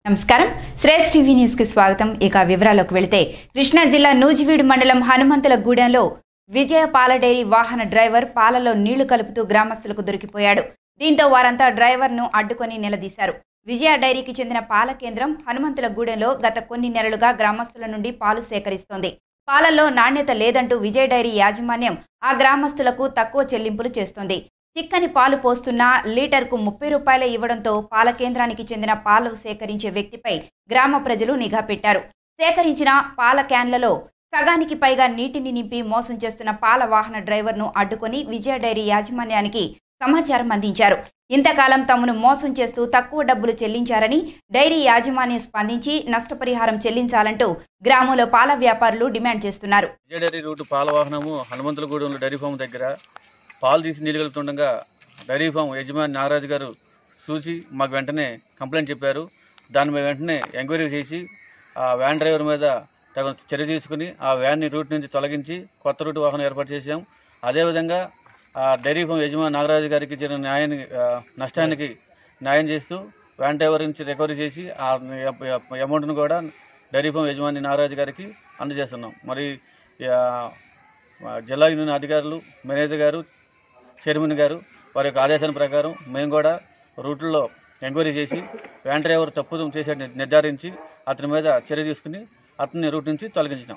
నమస్కారం Shresh TV news కి స్వాగతం ఇక వివరాలకు వెళితే కృష్ణా జిల్లా నూజివీడు మండలం హనుమంతుల గూడెంలో విజయ పాల డైరీ వాహన డ్రైవర్ పాలలో నీళ్లు కలుపుతూ గ్రామస్తులకు దొరికిపోయాడు దీంతో వారంతా డ్రైవర్ను అడ్డుకొని నిలదీశారు విజయ డైరీకి చెందిన పాల కేంద్రం హనుమంతుల గూడెంలో గత కొన్ని నెలలుగా గ్రామస్తుల నుండి పాలు సేకరిస్తోంది పాలల్లో నాణ్యత లేదంటూ విజయ డైరీ యాజమాన్యం ఆ గ్రామస్తులకు తక్కువ చెల్లింపులు చేస్తోంది చిక్కని పాలు పోస్తున్నా లీటర్కు ముప్పై రూపాయలే ఇవ్వడంతో పాల కేంద్రానికి చెందిన పాలు సేకరించే వ్యక్తిపై గ్రామ ప్రజలు నిఘా పెట్టారు సేకరించిన పాల క్యాన్లలో సగానికి పైగా నీటిని నింపి మోసం చేస్తున్న పాల వాహన డ్రైవర్ను అడ్డుకొని విజయ డైరీ యాజమాన్యానికి సమాచారం అందించారు ఇంతకాలం తమను మోసం చేస్తూ తక్కువ డబ్బులు చెల్లించారని డైరీ యాజమాన్యం స్పందించి నష్టపరిహారం చెల్లించాలంటూ గ్రామంలో పాల వ్యాపారులు డిమాండ్ చేస్తున్నారు విజయ డైరీ రూట్ పాల వాహనము హనుమంతులగూడెంలో డైరీ ఫామ్ దగ్గర పాలు తీసి నీళ్ళు కలుపుతుండగా డైరీ ఫామ్ యజమాని నాగరాజు గారు చూసి మాకు వెంటనే కంప్లైంట్ చెప్పారు దాని మీద వెంటనే ఎంక్వైరీ చేసి ఆ వ్యాన్ డ్రైవర్ మీద తగిన చర్య తీసుకుని ఆ వ్యాన్ని రూట్ నుంచి తొలగించి కొత్త రూట్ వాహనం ఏర్పాటు చేశాం అదేవిధంగా ఆ డైరీ ఫామ్ యజమాని నాగరాజు గారికి జరిగిన న్యాయాన్ని ఆ, నష్టానికి న్యాయం చేస్తూ వ్యాన్ డ్రైవర్ నుంచి రికవరీ చేసి ఆ అమౌంట్ను కూడా డైరీ ఫామ్ యజమాని నాగరాజు గారికి అందజేస్తున్నాం మరి ఆ, ఆ, జిల్లా యూనియన్ అధికారులు మేనేజర్ గారు చైర్మన్ గారు వారి యొక్క ఆదేశాల ప్రకారం మేము కూడా రూట్లో ఎంక్వైరీ చేసి వ్యాన్ డ్రైవర్ తప్పు చేసే నిర్ధారించి అతని మీద చర్య తీసుకుని అతన్ని రూట్ నుంచి తొలగించినాం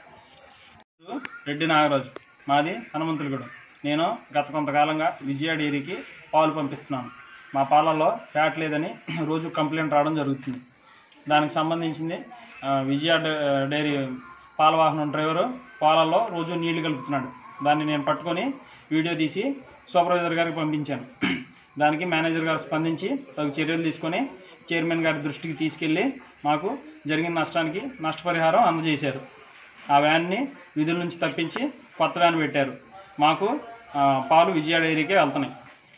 రెడ్డి నాగరాజు మాది హనుమంతులగూడెం నేను గత కొంతకాలంగా విజయ డైరీకి పాలు పంపిస్తున్నాను మా పాలల్లో ఫ్యాట్ లేదని రోజు కంప్లైంట్ రావడం జరుగుతుంది దానికి సంబంధించింది ఆ, విజయ డ- డైరీ పాల వాహనం డ్రైవరు పాలల్లో రోజు నీళ్లు కలుపుతున్నాడు దాన్ని నేను పట్టుకొని వీడియో తీసి సూపర్వైజర్ గారికి పంపించాను దానికి మేనేజర్ గారు స్పందించి తగు చర్యలు తీసుకొని చైర్మన్ గారి దృష్టికి తీసుకెళ్ళి మాకు జరిగిన నష్టానికి నష్టపరిహారం అందజేశారు ఆ వ్యాన్ని విధుల నుంచి తప్పించి కొత్త వ్యాన్ పెట్టారు మాకు ఆ, పాలు విజయ డైరీకే వెళ్తున్నాయి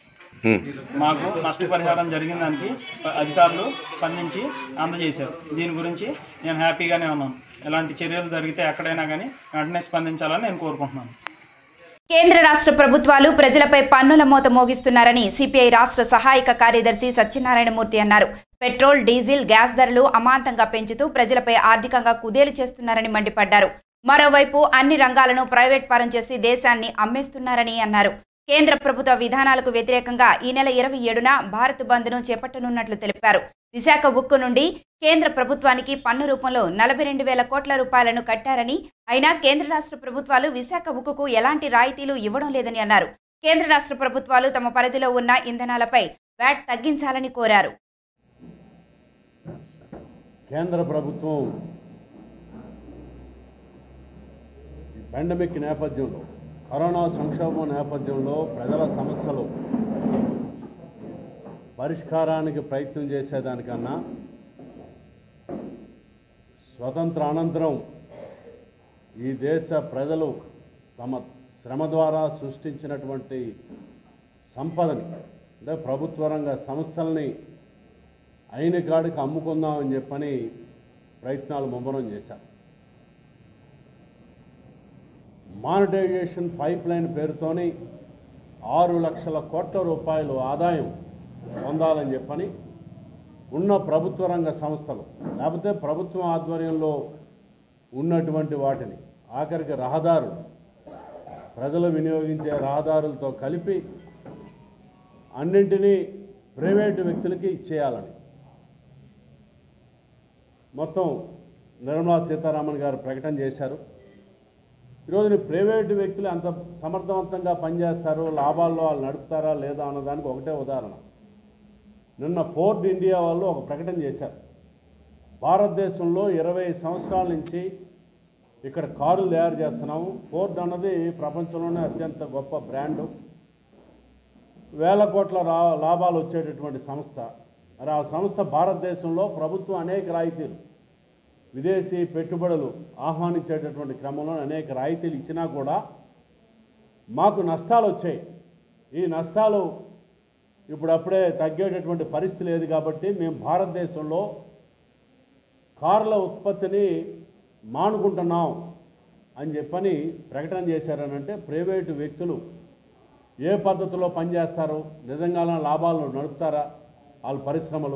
మాకు నష్టపరిహారం జరిగిన దానికి ప- అధికారులు స్పందించి అందజేశారు దీని గురించి నేను హ్యాపీగానే ఉన్నాను ఇలాంటి చర్యలు జరిగితే ఎక్కడైనా కానీ వెంటనే స్పందించాలని నేను కోరుకుంటున్నాను కేంద్ర రాష్ట్ర ప్రభుత్వాలు ప్రజలపై పన్నుల మోత మోగిస్తున్నారని సిపిఐ రాష్ట్ర సహాయక కార్యదర్శి సత్యనారాయణమూర్తి అన్నారు పెట్రోల్ డీజిల్ గ్యాస్ ధరలు అమాంతంగా పెంచుతూ ప్రజలపై ఆర్థికంగా కుదేలు చేస్తున్నారని మండిపడ్డారు మరోవైపు అన్ని రంగాలను ప్రైవేట్ పరం చేసి దేశాన్ని అమ్మేస్తున్నారని అన్నారు కేంద్ర ప్రభుత్వ విధానాలకు వ్యతిరేకంగా ఈ నెల ఇరవై ఏడున భారత్ బంద్ను చేపట్టనున్నట్లు తెలిపారు విశాఖ ఉక్కు నుండి కేంద్ర ప్రభుత్వానికి పన్ను రూపంలో నలభై రెండు వేల కోట్ల రూపాయలను కట్టారని అయినా కేంద్ర రాష్ట్ర ప్రభుత్వాలు విశాఖ ఉక్కుకు ఎలాంటి రాయితీలు ఇవ్వడం లేదని అన్నారు కేంద్ర రాష్ట్ర ప్రభుత్వాలు తమ పరిధిలో ఉన్న ఇంధనాలపై వ్యాట్ తగ్గించాలని కోరారు కేంద్ర ప్రభుత్వం ఈ పాండమిక్ నేపథ్యంలో కరోనా సంక్షోభం నేపథ్యంలో ప్రజల సమస్యలు పరిష్కారానికి ప్రయత్నం చేసేదానికన్నా స్వతంత్ర అనంతరం ఈ దేశ ప్రజలు తమ శ్రమ ద్వారా సృష్టించినటువంటి సంపదని అంటే ప్రభుత్వ రంగ సంస్థల్ని అయిన కాడికి అమ్ముకుందామని చెప్పని ప్రయత్నాలు ముమ్మరం చేశారు మానిటైజేషన్ పైప్ లైన్ పేరుతోని ఆరు లక్షల కోట్ల రూపాయలు ఆదాయం పొందాలని చెప్పని ఉన్న ప్రభుత్వ రంగ సంస్థలు లేకపోతే ప్రభుత్వం ఆధ్వర్యంలో ఉన్నటువంటి వాటిని ఆఖరికి రహదారులు ప్రజలు వినియోగించే రహదారులతో కలిపి అన్నింటినీ ప్రైవేటు వ్యక్తులకి ఇచ్చేయాలని మొత్తం నిర్మలా సీతారామన్ గారు ప్రకటన చేశారు ఈరోజు ప్రైవేటు వ్యక్తులు ఎంత సమర్థవంతంగా పనిచేస్తారో లాభాల్లో వాళ్ళు నడుపుతారా లేదా అన్నదానికి ఒకటే ఉదాహరణ నిన్న ఫోర్డ్ ఇండియా వాళ్ళు ఒక ప్రకటన చేశారు భారతదేశంలో ఇరవై సంవత్సరాల నుంచి ఇక్కడ కారులు తయారు చేస్తున్నాము ఫోర్డ్ అన్నది ప్రపంచంలోనే అత్యంత గొప్ప బ్రాండు వేల కోట్ల రా లాభాలు వచ్చేటటువంటి సంస్థ మరి ఆ సంస్థ భారతదేశంలో ప్రభుత్వం అనేక రాయితీలు విదేశీ పెట్టుబడులు ఆహ్వానించేటటువంటి క్రమంలో అనేక రాయితీలు ఇచ్చినా కూడా మాకు నష్టాలు వచ్చాయి ఈ నష్టాలు ఇప్పుడు అప్పుడే తగ్గేటటువంటి పరిస్థితి లేదు కాబట్టి మేము భారతదేశంలో కార్ల ఉత్పత్తిని మానుకుంటున్నాం అని చెప్పని ప్రకటన చేశారనంటే ప్రైవేటు వ్యక్తులు ఏ పద్ధతిలో పనిచేస్తారు నిజంగానే లాభాలను నడుపుతారా వాళ్ళ పరిశ్రమలు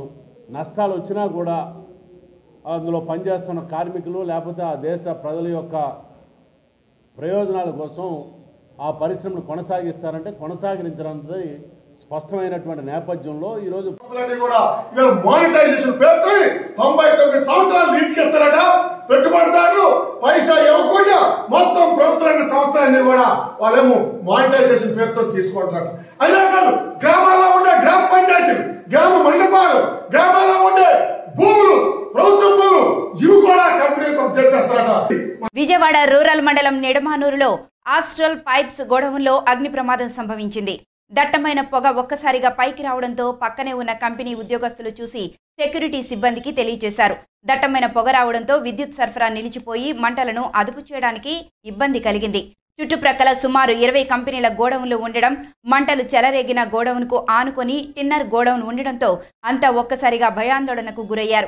నష్టాలు వచ్చినా కూడా అందులో పనిచేస్తున్న కార్మికులు లేకపోతే ఆ దేశ ప్రజల యొక్క ప్రయోజనాల కోసం ఆ పరిశ్రమను కొనసాగిస్తారంటే కొనసాగించడానికి స్పష్టమైనటువంటి నేపథ్యంలో ఈరోజు సంస్థలన్నీ కూడా ఇవాళ మానిటైజేషన్ పేరుతో తొంభై తొమ్మిది సంవత్సరాలు లీజుకిస్తారట పెట్టుబడిదారులు పైసా ఇవ్వకుండా మొత్తం ప్రభుత్వ రంగ సంస్థలన్నీ కూడా వాళ్ళేమో మానిటైజేషన్ పేరుతో తీసుకుంటారట అదే కాదు గ్రామాల్లో ఉండే గ్రామ పంచాయతీలు గ్రామ మండపాలు గ్రామాల్లో ఉండే భూములు ప్రభుత్వ భూములు ఇవి కూడా కంపెనీలకు చెప్పేస్తారట విజయవాడ రూరల్ మండలం నిడమానూరులో ఆస్ట్రల్ పైప్స్ గోడౌన్లో అగ్ని ప్రమాదం సంభవించింది దట్టమైన పొగ ఒక్కసారిగా పైకి రావడంతో పక్కనే ఉన్న కంపెనీ ఉద్యోగస్తులు చూసి సెక్యూరిటీ సిబ్బందికి తెలియజేశారు దట్టమైన పొగ రావడంతో విద్యుత్ సరఫరా నిలిచిపోయి మంటలను అదుపు చేయడానికి ఇబ్బంది కలిగింది చుట్టుప్రక్కల సుమారు ఇరవై కంపెనీల గోడౌన్లు ఉండడం మంటలు చెలరేగిన గోడౌన్కు ఆనుకొని టిన్నర్ గోడౌన్ ఉండడంతో అంతా ఒక్కసారిగా భయాందోళనకు గురయ్యారు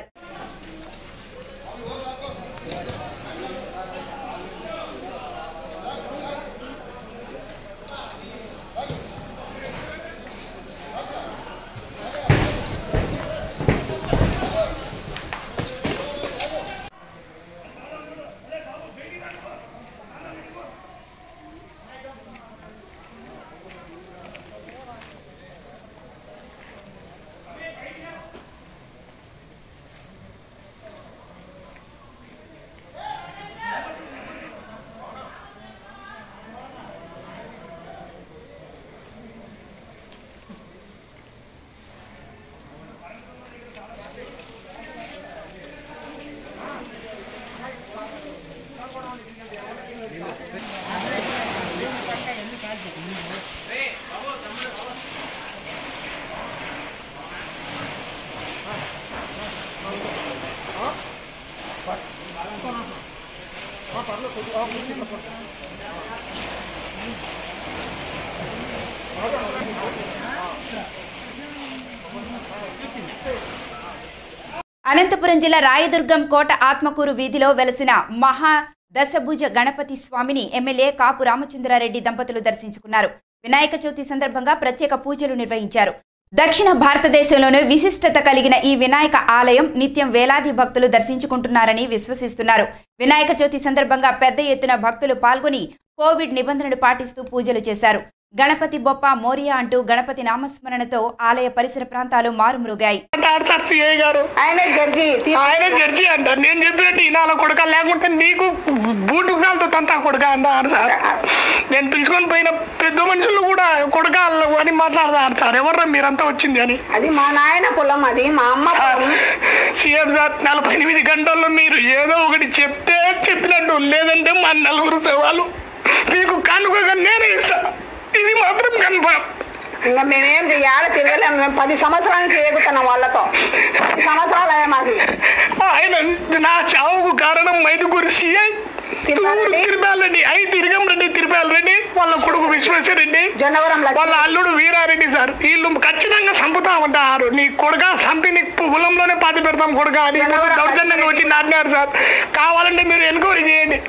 అనంతపురం జిల్లా రాయదుర్గం కోట ఆత్మకూరు వీధిలో వెలసిన మహా దశభుజ గణపతి స్వామిని ఎమ్మెల్యే కాపు రామచంద్రారెడ్డి దంపతులు దర్శించుకున్నారు వినాయక చవితి సందర్భంగా ప్రత్యేక పూజలు నిర్వహించారు దక్షిణ భారతదేశంలోనే విశిష్టత కలిగిన ఈ వినాయక ఆలయం నిత్యం వేలాది భక్తులు దర్శించుకుంటున్నారని విశ్వసిస్తున్నారు వినాయక చవితి సందర్భంగా పెద్ద ఎత్తున భక్తులు పాల్గొని కోవిడ్ నిబంధనలు పాటిస్తూ పూజలు చేశారు గణపతి బొప్ప మోరియా అంటూ గణపతి నామస్మరణతో ఆలయ పరిసర ప్రాంతాలు మారుమ్రోగాయి అంటారు సార్ సిఐ గారు ఆయన జడ్జి తీ- ఆయన జడ్జి అంటారు నేను చెప్పినట్టు ఈనాల కొడుక లేకుంటే నీకు బూటు కాలతో తంతా కొడుక అంటారు సార్ నేను పిలుచుకొని పోయిన పెద్ద మనుషులు కూడా కొడుక అని మాట్లాడతారు సార్ ఎవర్రా మీరంతా వచ్చింది అని అది మా నాయన పొలం అది మా అమ్మ సార్ పొలం సీఎం సార్ నలభై ఎనిమిది గంటల్లో మీరు ఏదో ఒకటి చెప్తే చెప్పినట్టు లేదంటే మా నలుగురు సవాలు మీకు కానుకగా నేనే ఇస్తా ఇది మాత్రం కన్ఫర్మ్ ఇంకా మేమేం చేయాలి తిరగలేము మేము పది సంవత్సరాల నుంచి ఎగుతున్నాం వాళ్ళతో పది సంవత్సరాలు అయ్యా మాకు ఆయన నా చావుకు కారణం మైదుగురు సిఐ తిరుపాల్ రెడ్డి. తిరుపాల్ రెడ్డి ఐ తిరగం రెడ్డి తిరుపాల్ రెడ్డి వాళ్ళ కొడుకు విశ్వేశ్వరరెడ్డి జొన్నవరం లక్ష్మి. వాళ్ళ అల్లుడు వీరారెడ్డి సార్ వీళ్ళు ఖచ్చితంగా చంపుతామంటారు నీ కొడుక చంపి నీ పొలంలోనే పాతి పెడతాం కొడుక అని జొన్నవరం దౌర్జన్యంగా వచ్చి నాటినారు సార్ కావాలంటే మీరు ఎన్క్వైరీ చేయండి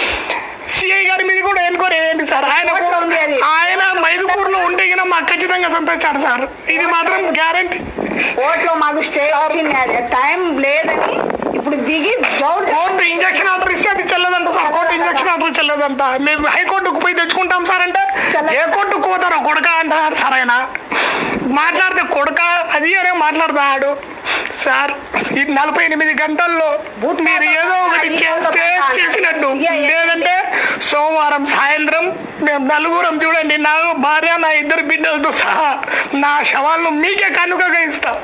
సిఐ గారి మీద కూడా ఎన్క్వైరీ చేయండి సార్ ఆయన కోర్టులో ఉంది అది. ఆయన మైదుకూరులో ఉంటే గిన మాకు ఖచ్చితంగా చంపేశారు సార్ ఇది మాత్రం గ్యారంటీ కోర్టులో మాకు స్టే వచ్చింది అది టైం లేదని ఇప్పుడు దిగి దౌడ్ కోర్టు ఇంజక్షన్ ఆర్డర్ ఇస్తే అది చెల్లదంట సార్ కోర్టు ఇంజక్షన్ ఆర్డర్ చెల్లదంట మేము హైకోర్టుకు పోయి తెచ్చుకుంటాం సార్ అంటే చెల్లదు. ఏ కోర్టుకు పోతారో కొడుక అంటారు సార్ ఆయన మాట్లాడితే కొడుక అది అనే మాట్లాడతాడు సార్ ఈ నలభై ఎనిమిది గంటల్లో మీరు ఏదో ఒకటి చేస్తే చేసినట్టు లేదంటే సోమవారం సాయంత్రం మేము నలుగురం చూడండి నా భార్య నా ఇద్దరు బిడ్డలతో సహా నా శవాలను మీకే కనుకగా ఇస్తాం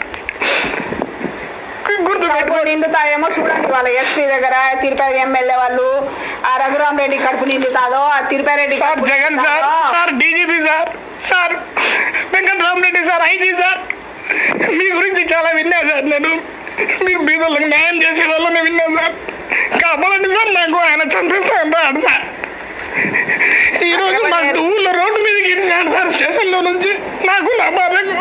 గుర్తు కడుపు నిండుతాయేమో చూడండి వాళ్ళ ఎస్పీ దగ్గర తిరుపతి ఎమ్మెల్యే వాళ్ళు ఆ రఘురామ్ రెడ్డి కడుపు నిండుతాదో ఆ తిరుపతి రెడ్డి సార్ కడుపు జగన్ సార్ నిండుతాదో. Sir DGP sir sir Venkataramareddy sir IG sir మీ గురించి చాలా విన్నా సార్ నేను మీరు బీదోళ్ళకి న్యాయం చేసే వాళ్ళని విన్నా సార్ కాపాడండి సార్ నాకు ఆయన చంపేస్తాను రాడు సార్ ఈరోజు మా ఊళ్ళో రోడ్డు మీదకి ఇచ్చాడు సార్ స్టేషన్లో నుంచి నాకు నా భార్యకు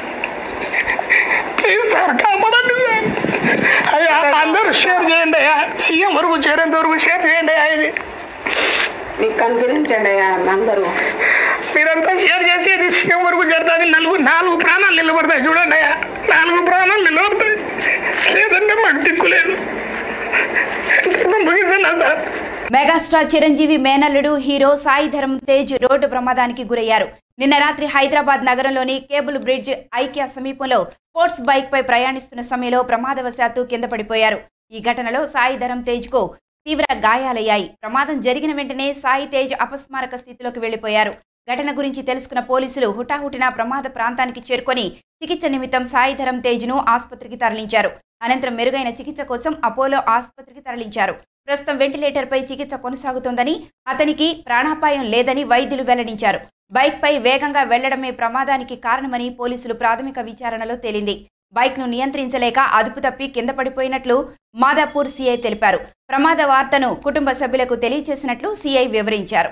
ప్లీజ్ సార్ కాపాడండి సార్ అయ్యా అందరూ షేర్ చేయండి అయ్యా సీఎం వరకు చేరేంత వరకు షేర్ చేయండి అయ్యా ఇది మీకు కనిపించండి అయ్యా అందరూ మీరంతా షేర్ చేసి ఇది సీఎం వరకు జరుగుతుంది నలుగు నాలుగు ప్రాణాలు నిలబడతాయి చూడండి అయ్యా నాలుగు ప్రాణాలు నిలబడతాయి లేదంటే మాకు దిక్కులేదు ముగిస్తున్నా సార్ మెగాస్టార్ చిరంజీవి మేనల్లుడు హీరో సాయి ధరమ్ తేజ్ రోడ్డు ప్రమాదానికి గురయ్యారు నిన్న రాత్రి హైదరాబాద్ నగరంలోని కేబుల్ బ్రిడ్జ్ ఐక్య సమీపంలో స్పోర్ట్స్ బైక్ పై ప్రయాణిస్తున్న సమయంలో ప్రమాదవశాత్తు కింద పడిపోయారు ఈ ఘటనలో సాయి ధరమ్ తేజ్ కు తీవ్ర గాయాలయ్యాయి ప్రమాదం జరిగిన వెంటనే సాయి తేజ్ అపస్మారక స్థితిలోకి వెళ్లిపోయారు ఘటన గురించి తెలుసుకున్న పోలీసులు హుటాహుటిన ప్రమాద ప్రాంతానికి చేరుకొని చికిత్స నిమిత్తం సాయి ధరమ్ తేజ్ ను ఆసుపత్రికి తరలించారు అనంతరం మెరుగైన చికిత్స కోసం అపోలో ఆసుపత్రికి తరలించారు ప్రస్తుతం వెంటిలేటర్ పై చికిత్స కొనసాగుతోందని అతనికి ప్రాణాపాయం లేదని వైద్యులు వెల్లడించారు బైక్ పై వేగంగా వెళ్లడమే ప్రమాదానికి కారణమని పోలీసులు ప్రాథమిక విచారణలో తేలింది బైక్ ను నియంత్రించలేక అదుపు తప్పి కింద పడిపోయినట్లు మాదాపూర్ సీఐ తెలిపారు ప్రమాద వార్తను కుటుంబ సభ్యులకు తెలియజేసినట్లు సీఐ వివరించారు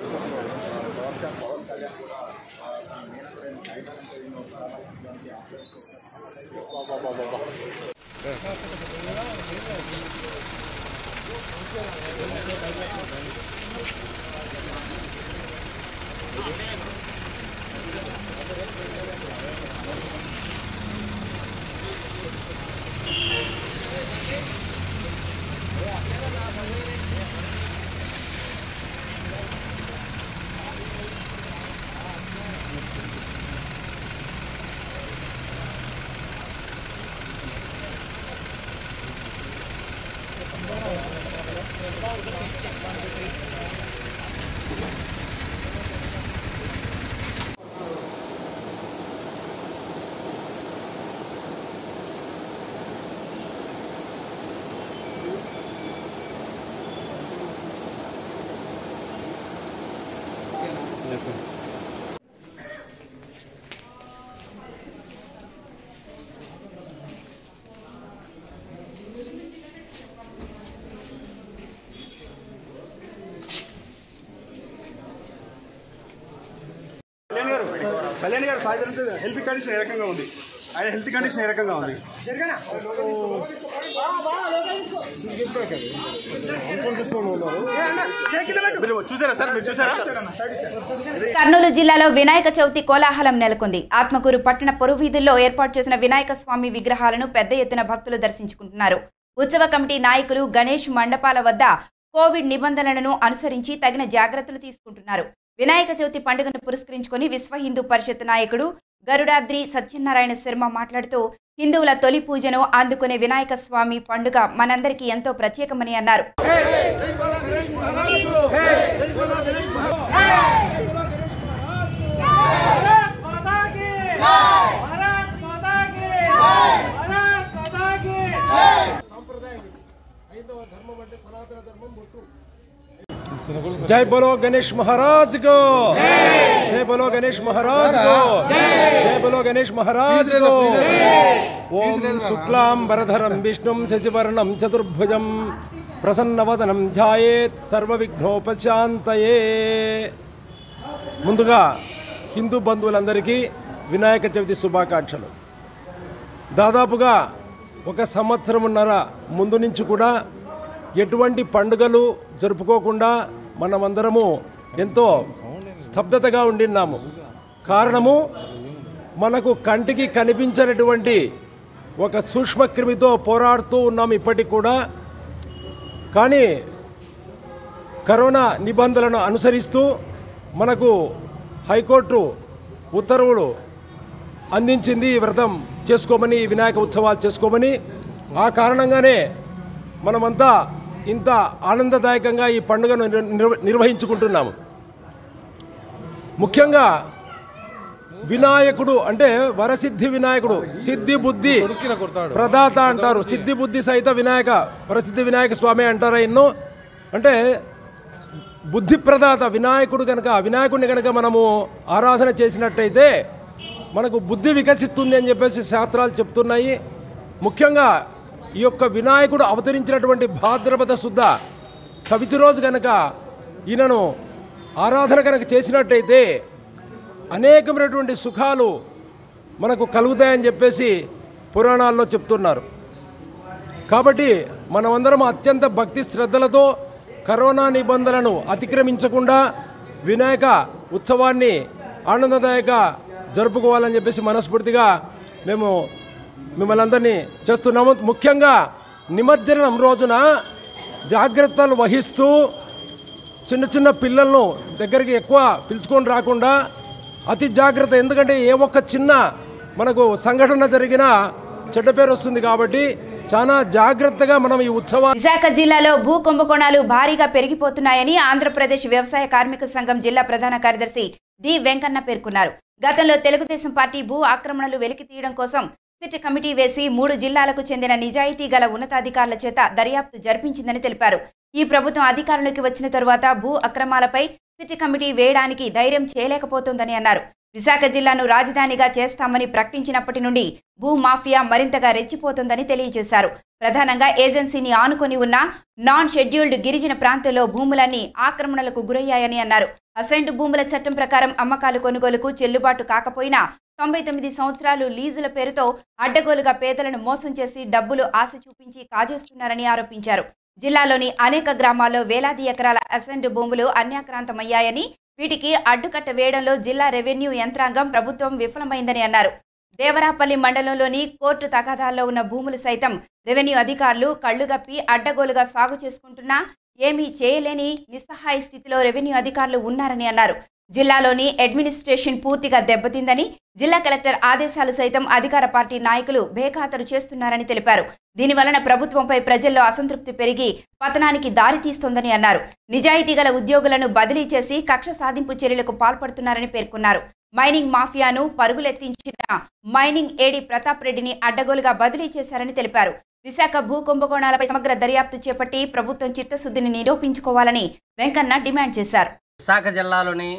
కళ్యాణ్ గారు కళ్యాణ్ గారు సాయంత్రం హెల్త్ కండిషన్ ఏ రకంగా ఉంది ఆయన హెల్త్ కండిషన్ ఏ రకంగా ఉంది మీరు చూసారా సార్ మీరు చూసారా కర్నూలు జిల్లాలో వినాయక చవితి కోలాహలం నెలకొంది ఆత్మకూరు పట్టణ పొరుగు వీధుల్లో ఏర్పాటు చేసిన వినాయక స్వామి విగ్రహాలను పెద్ద ఎత్తున భక్తులు దర్శించుకుంటున్నారు ఉత్సవ కమిటీ నాయకులు గణేష్ మండపాల వద్ద కోవిడ్ నిబంధనలను అనుసరించి తగిన జాగ్రత్తలు తీసుకుంటున్నారు వినాయక చవితి పండుగను పురస్కరించుకొని విశ్వ హిందూ పరిషత్ నాయకుడు గరుడాద్రి సత్యనారాయణ శర్మ మాట్లాడుతూ హిందువుల తొలి పూజను అందుకునే వినాయక స్వామి పండుగ మనందరికీ ఎంతో ప్రత్యేకమని అన్నారు जय बोलो गणेश महाराज को जय बोलो गणेश महाराज को जय बोलो गणेश महाराज को ओम शुक्लां वरधरं विष्णुं शशिवर्णं चतुर्भुजं ప్రసన్నవదనం ధ్యాయేత్ సర్వవిఘ్నోపశాంతయే ముందుగా హిందూ బంధువులందరికీ వినాయక చవితి శుభాకాంక్షలు దాదాపుగా ఒక సంవత్సరమున్నర ముందు నుంచి కూడా ఎటువంటి పండుగలు జరుపుకోకుండా మనమందరము ఎంతో స్తబ్దతగా ఉండిన్నాము కారణము మనకు కంటికి కనిపించినటువంటి ఒక సూక్ష్మక్రిమితో పోరాడుతూ ఉన్నాం ఇప్పటికి కూడా కానీ కరోనా నిబంధనలను అనుసరిస్తూ మనకు హైకోర్టు ఉత్తర్వులు అందించింది ఈ వ్రతం చేసుకోమని ఈ వినాయక ఉత్సవాలు చేసుకోమని ఆ కారణంగానే మనమంతా ఇంత ఆనందదాయకంగా ఈ పండుగను నిర్వ నిర్వహించుకుంటున్నాము ముఖ్యంగా వినాయకుడు అంటే వరసిద్ధి వినాయకుడు సిద్ధి బుద్ధి ప్రదాత అంటారు సిద్ధి బుద్ధి సహిత వినాయక వరసిద్ధి వినాయక స్వామి అంటారా ఎన్నో అంటే బుద్ధి ప్రదాత వినాయకుడు కనుక వినాయకుడిని కనుక మనము ఆరాధన చేసినట్టయితే మనకు బుద్ధి వికసిస్తుంది అని చెప్పేసి శాస్త్రాలు చెప్తున్నాయి ముఖ్యంగా ఈ యొక్క వినాయకుడు అవతరించినటువంటి భాద్రపద శుద్ధ చవితి రోజు కనుక ఈయనను ఆరాధన కనుక చేసినట్టయితే అనేకమైనటువంటి సుఖాలు మనకు కలుగుతాయని చెప్పేసి పురాణాల్లో చెప్తున్నారు కాబట్టి మనమందరం అత్యంత భక్తి శ్రద్ధలతో కరోనా నిబంధనలను అతిక్రమించకుండా వినాయక ఉత్సవాన్ని ఆనందదాయక జరుపుకోవాలని చెప్పేసి మనస్ఫూర్తిగా మేము మిమ్మల్ని అందరినీ చేస్తున్నాము ముఖ్యంగా నిమజ్జనం రోజున జాగ్రత్తలు వహిస్తూ చిన్న చిన్న పిల్లలను దగ్గరికి ఎక్కువ పిలుచుకొని రాకుండా అతి జాగ్రత్త ఎందుకంటే ఏ ఒక్క చిన్న మనకు సంఘటన జరిగినా చెడ్డ పేరు వస్తుంది కాబట్టి చాలా జాగ్రత్తగా మనం ఈ ఉత్సవాన్ని విశాఖ జిల్లాలో భూ కుంభకోణాలు భారీగా పెరిగిపోతున్నాయని ఆంధ్రప్రదేశ్ వ్యవసాయ కార్మిక సంఘం జిల్లా ప్రధాన కార్యదర్శి డి వెంకన్న పేర్కొన్నారు గతంలో తెలుగుదేశం పార్టీ భూ ఆక్రమణలు వెలికి తీయడం కోసం సిట్ కమిటీ వేసి మూడు జిల్లాలకు చెందిన నిజాయితీ గల ఉన్నతాధికారుల చేత దర్యాప్తు జరిపించిందని తెలిపారు ఈ ప్రభుత్వం అధికారంలోకి వచ్చిన తరువాత భూ అక్రమాలపై సిట్ కమిటీ వేయడానికి ధైర్యం చేయలేకపోతోందని అన్నారు విశాఖ జిల్లాను రాజధానిగా చేస్తామని ప్రకటించినప్పటి నుండి భూ మాఫియా మరింతగా రెచ్చిపోతోందని తెలియజేశారు ప్రధానంగా ఏజెన్సీని ఆనుకొని ఉన్న నాన్ షెడ్యూల్డ్ గిరిజన ప్రాంతంలో భూములన్నీ ఆక్రమణలకు గురయ్యాయని అన్నారు అసైన్డ్ భూముల చట్టం ప్రకారం అమ్మకాలు కొనుగోలుకు చెల్లుబాటు కాకపోయినా తొంభై తొమ్మిది సంవత్సరాలు లీజుల పేరుతో అడ్డగోలుగా పేదలను మోసం చేసి డబ్బులు ఆశ చూపించి కాజేస్తున్నారని ఆరోపించారు జిల్లాలోని అనేక గ్రామాల్లో వేలాది ఎకరాల అసైన్డ్ భూములు అన్యాక్రాంతమయ్యాయని వీటికి అడ్డుకట్ట వేయడంలో జిల్లా రెవెన్యూ యంత్రాంగం ప్రభుత్వం విఫలమైందని అన్నారు దేవరాపల్లి మండలంలోని కోర్టు తగాదాల్లో ఉన్న భూములు సైతం రెవెన్యూ అధికారులు కళ్లుగప్పి అడ్డగోలుగా సాగు చేసుకుంటున్నా ఏమీ చేయలేని నిస్సహాయ స్థితిలో రెవెన్యూ అధికారులు ఉన్నారని అన్నారు జిల్లాలోని అడ్మినిస్ట్రేషన్ పూర్తిగా దెబ్బతిందని జిల్లా కలెక్టర్ ఆదేశాలు సైతం అధికార పార్టీ నాయకులు బేఖాతరు చేస్తున్నారని తెలిపారు దీని వలన ప్రభుత్వంపై ప్రజల్లో అసంతృప్తి పెరిగి పతనానికి దారితీస్తోందని అన్నారు నిజాయితీ గల ఉద్యోగులను బదిలీ చేసి కక్ష సాధింపు చర్యలకు పాల్పడుతున్నారని పేర్కొన్నారు మైనింగ్ మాఫియాను పరుగులెత్తించిన మైనింగ్ ఏడి ప్రతాప్ రెడ్డిని అడ్డగోలుగా బదిలీ చేశారని తెలిపారు విశాఖ భూ కుంభకోణాలపై సమగ్ర దర్యాప్తు చేపట్టి ప్రభుత్వం చిత్తశుద్ధిని నిరూపించుకోవాలని వెంకన్న డిమాండ్ చేశారు విశాఖ జిల్లాలోని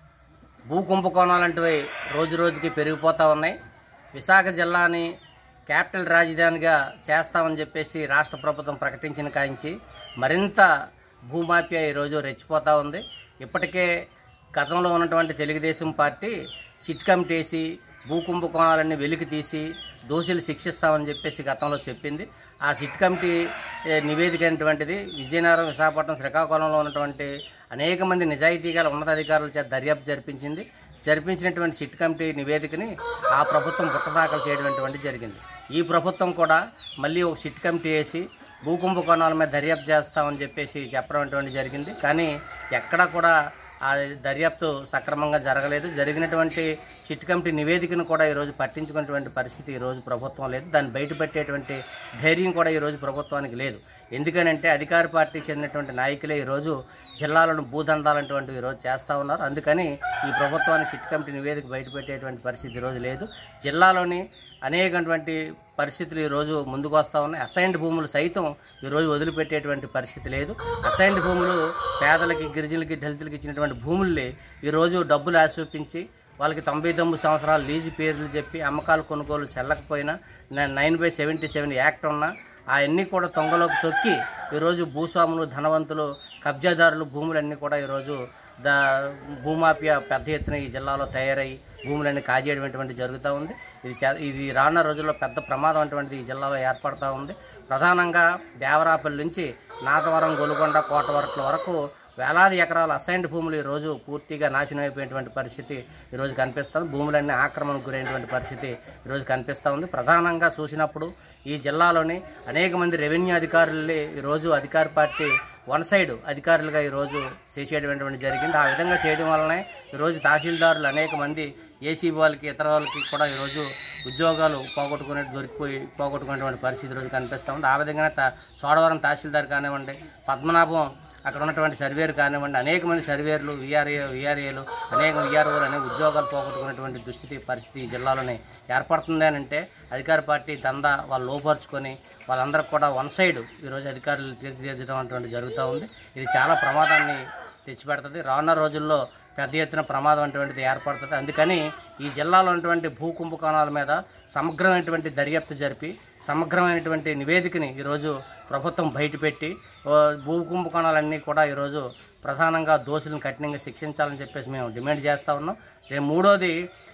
భూ కుంభకోణాలంటివి రోజు రోజుకి పెరిగిపోతూ ఉన్నాయి విశాఖ జిల్లాని క్యాపిటల్ రాజధానిగా చేస్తామని చెప్పేసి రాష్ట్ర ప్రభుత్వం ప్రకటించిన కాంచి మరింత భూమాఫియా ఈరోజు రెచ్చిపోతూ ఉంది ఇప్పటికే గతంలో ఉన్నటువంటి తెలుగుదేశం పార్టీ సిట్ కమిటీ వేసి భూ కుంభకోణాలన్నీ వెలికి తీసి దోషులు శిక్షిస్తామని చెప్పేసి గతంలో చెప్పింది ఆ సిట్ కమిటీ ఏ, నివేదిక అయినటువంటిది విజయనగరం విశాఖపట్నం శ్రీకాకుళంలో ఉన్నటువంటి అనేక మంది నిజాయితీ గల ఉన్నతాధికారుల చేత దర్యాప్తు జరిపించింది జరిపించినటువంటి సిట్ కమిటీ నివేదికని ఆ ప్రభుత్వం బుట్టదాఖలు చేయడం జరిగింది ఈ ప్రభుత్వం కూడా మళ్ళీ ఒక సిట్ కమిటీ వేసి భూ కుంభకోణాల మీద దర్యాప్తు చేస్తామని చెప్పేసి చెప్పడం అటువంటి జరిగింది కానీ ఎక్కడా కూడా ఆ దర్యాప్తు సక్రమంగా జరగలేదు జరిగినటువంటి సిట్ కమిటీ నివేదికను కూడా ఈరోజు పట్టించుకున్నటువంటి పరిస్థితి ఈరోజు ప్రభుత్వం లేదు దాన్ని బయటపెట్టేటువంటి ధైర్యం కూడా ఈరోజు ప్రభుత్వానికి లేదు ఎందుకనంటే అధికార పార్టీకి చెందినటువంటి నాయకులే ఈరోజు జిల్లాలను భూదందాలంటువంటివి ఈరోజు చేస్తూ ఉన్నారు అందుకని ఈ ప్రభుత్వానికి సిట్ కమిటీ నివేదిక బయటపెట్టేటువంటి పరిస్థితి ఈరోజు లేదు జిల్లాలోని అనేకటువంటి పరిస్థితులు ఈరోజు ముందుకు వస్తూ ఉన్నాయి అసైన్డ్ భూములు సైతం ఈరోజు వదిలిపెట్టేటువంటి పరిస్థితి లేదు అసైన్డ్ భూములు పేదలకి గిరిజనులకి దళితులకి ఇచ్చినటువంటి భూముల్ని ఈరోజు డబ్బులు ఆశ చూపించి వాళ్ళకి తొంభై తొమ్మిది సంవత్సరాలు లీజు పేర్లు చెప్పి అమ్మకాలు కొనుగోలు చెల్లకపోయినా nine by seventy seven act ఉన్నా అవన్నీ కూడా తొంగలోకి తొక్కి ఈరోజు భూస్వాములు ధనవంతులు కబ్జాదారులు భూములన్నీ కూడా ఈరోజు దా భూమాఫియా పెద్ద ఎత్తున ఈ జిల్లాలో తయారై భూములన్నీ కాజేయడం జరుగుతూ ఉంది ఇది చా- ఇది రానున్న రోజుల్లో పెద్ద ప్రమాదం అటువంటిది ఈ జిల్లాలో ఏర్పడుతూ ఉంది ప్రధానంగా దేవరాపల్లి నుంచి నాగవరం గొలుగొండ కోటవరట్ల వరకు వేలాది ఎకరాల అసైన్డ్ భూములు ఈరోజు పూర్తిగా నాశనం అయిపోయినటువంటి పరిస్థితి ఈరోజు కనిపిస్తుంది భూములన్నీ ఆక్రమణకు గురైనటువంటి పరిస్థితి ఈరోజు కనిపిస్తూ ఉంది ప్రధానంగా చూసినప్పుడు ఈ జిల్లాలోని అనేక మంది రెవెన్యూ అధికారులే ఈరోజు అధికార పార్టీ వన్ సైడ్ అధికారులుగా ఈరోజు చేసేటువంటి జరిగింది ఆ విధంగా చేయడం వల్లనే ఈరోజు తహసీల్దారులు అనేక మంది ఏసీ వాళ్ళకి ఇతర వాళ్ళకి కూడా ఈరోజు ఉద్యోగాలు పోగొట్టుకునే దొరికిపోయి పోగొట్టుకునేటువంటి పరిస్థితి ఈరోజు కనిపిస్తూ ఉంది ఆ విధంగానే తా సోడవరం తహసీల్దార్ కానివ్వండి పద్మనాభం అక్కడ ఉన్నటువంటి సర్వేరు కానివ్వండి అనేక మంది సర్వేర్లు విఆర్ఏ విఆర్ఏలు అనేక విఆర్ఓలు అనేక ఉద్యోగాలు పోగొట్టుకున్నటువంటి దుస్థితి పరిస్థితి ఈ జిల్లాలోనే ఏర్పడుతుంది అని అంటే అధికార పార్టీ దందా వాళ్ళు లోపరుచుకొని వాళ్ళందరికీ కూడా వన్ సైడ్ ఈరోజు అధికారులు తీర్చిదిద్దడం అటువంటి జరుగుతూ ఉంది ఇది చాలా ప్రమాదాన్ని తెచ్చిపెడుతుంది రానున్న రోజుల్లో పెద్ద ఎత్తున ప్రమాదం అటువంటిది ఏర్పడుతుంది అందుకని ఈ జిల్లాలో ఉన్నటువంటి భూ కుంభకోణాల మీద సమగ్రమైనటువంటి దర్యాప్తు జరిపి సమగ్రమైనటువంటి నివేదికని ఈరోజు ప్రభుత్వం బయటపెట్టి ఓ, భూ కుంభకోణాలన్నీ కూడా ఈరోజు ప్రధానంగా దోషులను కఠినంగా శిక్షించాలని చెప్పేసి మేము డిమాండ్ చేస్తూ ఉన్నాం రేపు మూడోది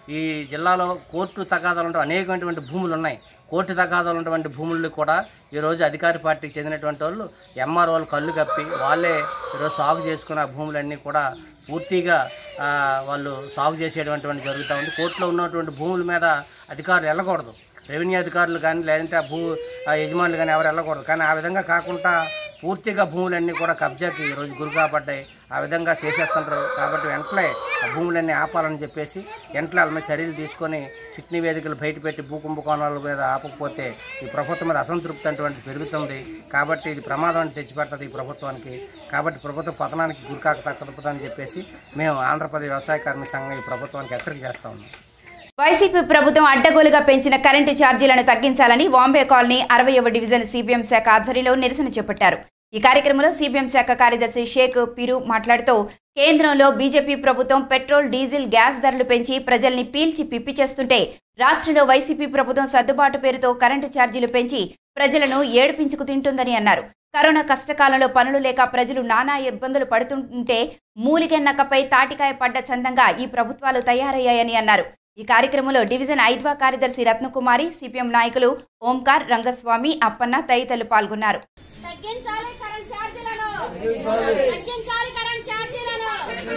ఈ జిల్లాలో కోర్టు తగాదాలు ఉంటే అనేకమైనటువంటి భూములు ఉన్నాయి కోర్టు తగాదాలు ఉన్నటువంటి భూములు కూడా ఈరోజు అధికార పార్టీకి చెందినటువంటి వాళ్ళు ఎంఆర్ఓలు కళ్ళు కప్పి వాళ్ళే ఈరోజు సాగు చేసుకున్న ఆ భూములన్నీ కూడా పూర్తిగా ఆ, వాళ్ళు సాగు చేసేటువంటి జరుగుతూ ఉంది కోర్టులో ఉన్నటువంటి భూముల మీద అధికారులు వెళ్ళకూడదు రెవెన్యూ అధికారులు కానీ లేదంటే ఆ భూ ఆ యజమానులు కానీ ఎవరు వెళ్ళకూడదు కానీ ఆ విధంగా కాకుండా పూర్తిగా భూములన్నీ కూడా కబ్జాకి ఈరోజు గురి కాబడ్డాయి ఆ విధంగా చేసేస్తుంటారు కాబట్టి వెంటనే ఆ భూములన్నీ ఆపాలని చెప్పేసి వెంటనే వాళ్ళ మీద చర్యలు తీసుకొని సిట్ నివేదికలు బయటపెట్టి భూ కుంభకోణాల మీద ఆపకపోతే ఈ ప్రభుత్వం మీద అసంతృప్తి అటువంటి పెరుగుతుంది కాబట్టి ఇది ప్రమాదాన్ని తెచ్చిపెడుతుంది ఈ ప్రభుత్వానికి కాబట్టి ప్రభుత్వ పతనానికి గురికాక తప్పదని చెప్పేసి మేము ఆంధ్రప్రదేశ్ వ్యవసాయ కార్మిక సంఘం ఈ ప్రభుత్వానికి హెచ్చరిక చేస్తా ఉన్నాం వైసీపీ ప్రభుత్వం అడ్డగోలుగా పెంచిన కరెంటు ఛార్జీలను తగ్గించాలని వాంబే కాలనీ అరవయవ డివిజన్ సిపిఎం శాఖ ఆధ్వర్యంలో నిరసన చేపట్టారు ఈ కార్యక్రమంలో సిపిఎం శాఖ కార్యదర్శి షేక్ పిరు మాట్లాడుతూ కేంద్రంలో బీజేపీ ప్రభుత్వం పెట్రోల్ డీజిల్ గ్యాస్ ధరలు పెంచి ప్రజల్ని పీల్చి పిప్పి చేస్తుంటే రాష్ట్రంలో వైసీపీ ప్రభుత్వం సర్దుబాటు పేరుతో కరెంటు ఛార్జీలు పెంచి ప్రజలను ఏడిపించుకు తింటుందని అన్నారు కరోనా కష్టకాలంలో పనులు లేక ప్రజలు నానా ఇబ్బందులు పడుతుంటే మూలిగెన్నకపై తాటికాయ పడ్డ చందంగా ఈ ప్రభుత్వాలు తయారయ్యాయని అన్నారు ఈ కార్యక్రమంలో డివిజన్ ఐద్వా కార్యదర్శి రత్నకుమారి సిపిఎం నాయకులు ఓంకార్ రంగస్వామి అప్పన్న తదితరులు పాల్గొన్నారు తగ్గించాలి కరెంట్ ఛార్జీలను తగ్గించాలి కరెంట్ ఛార్జీలను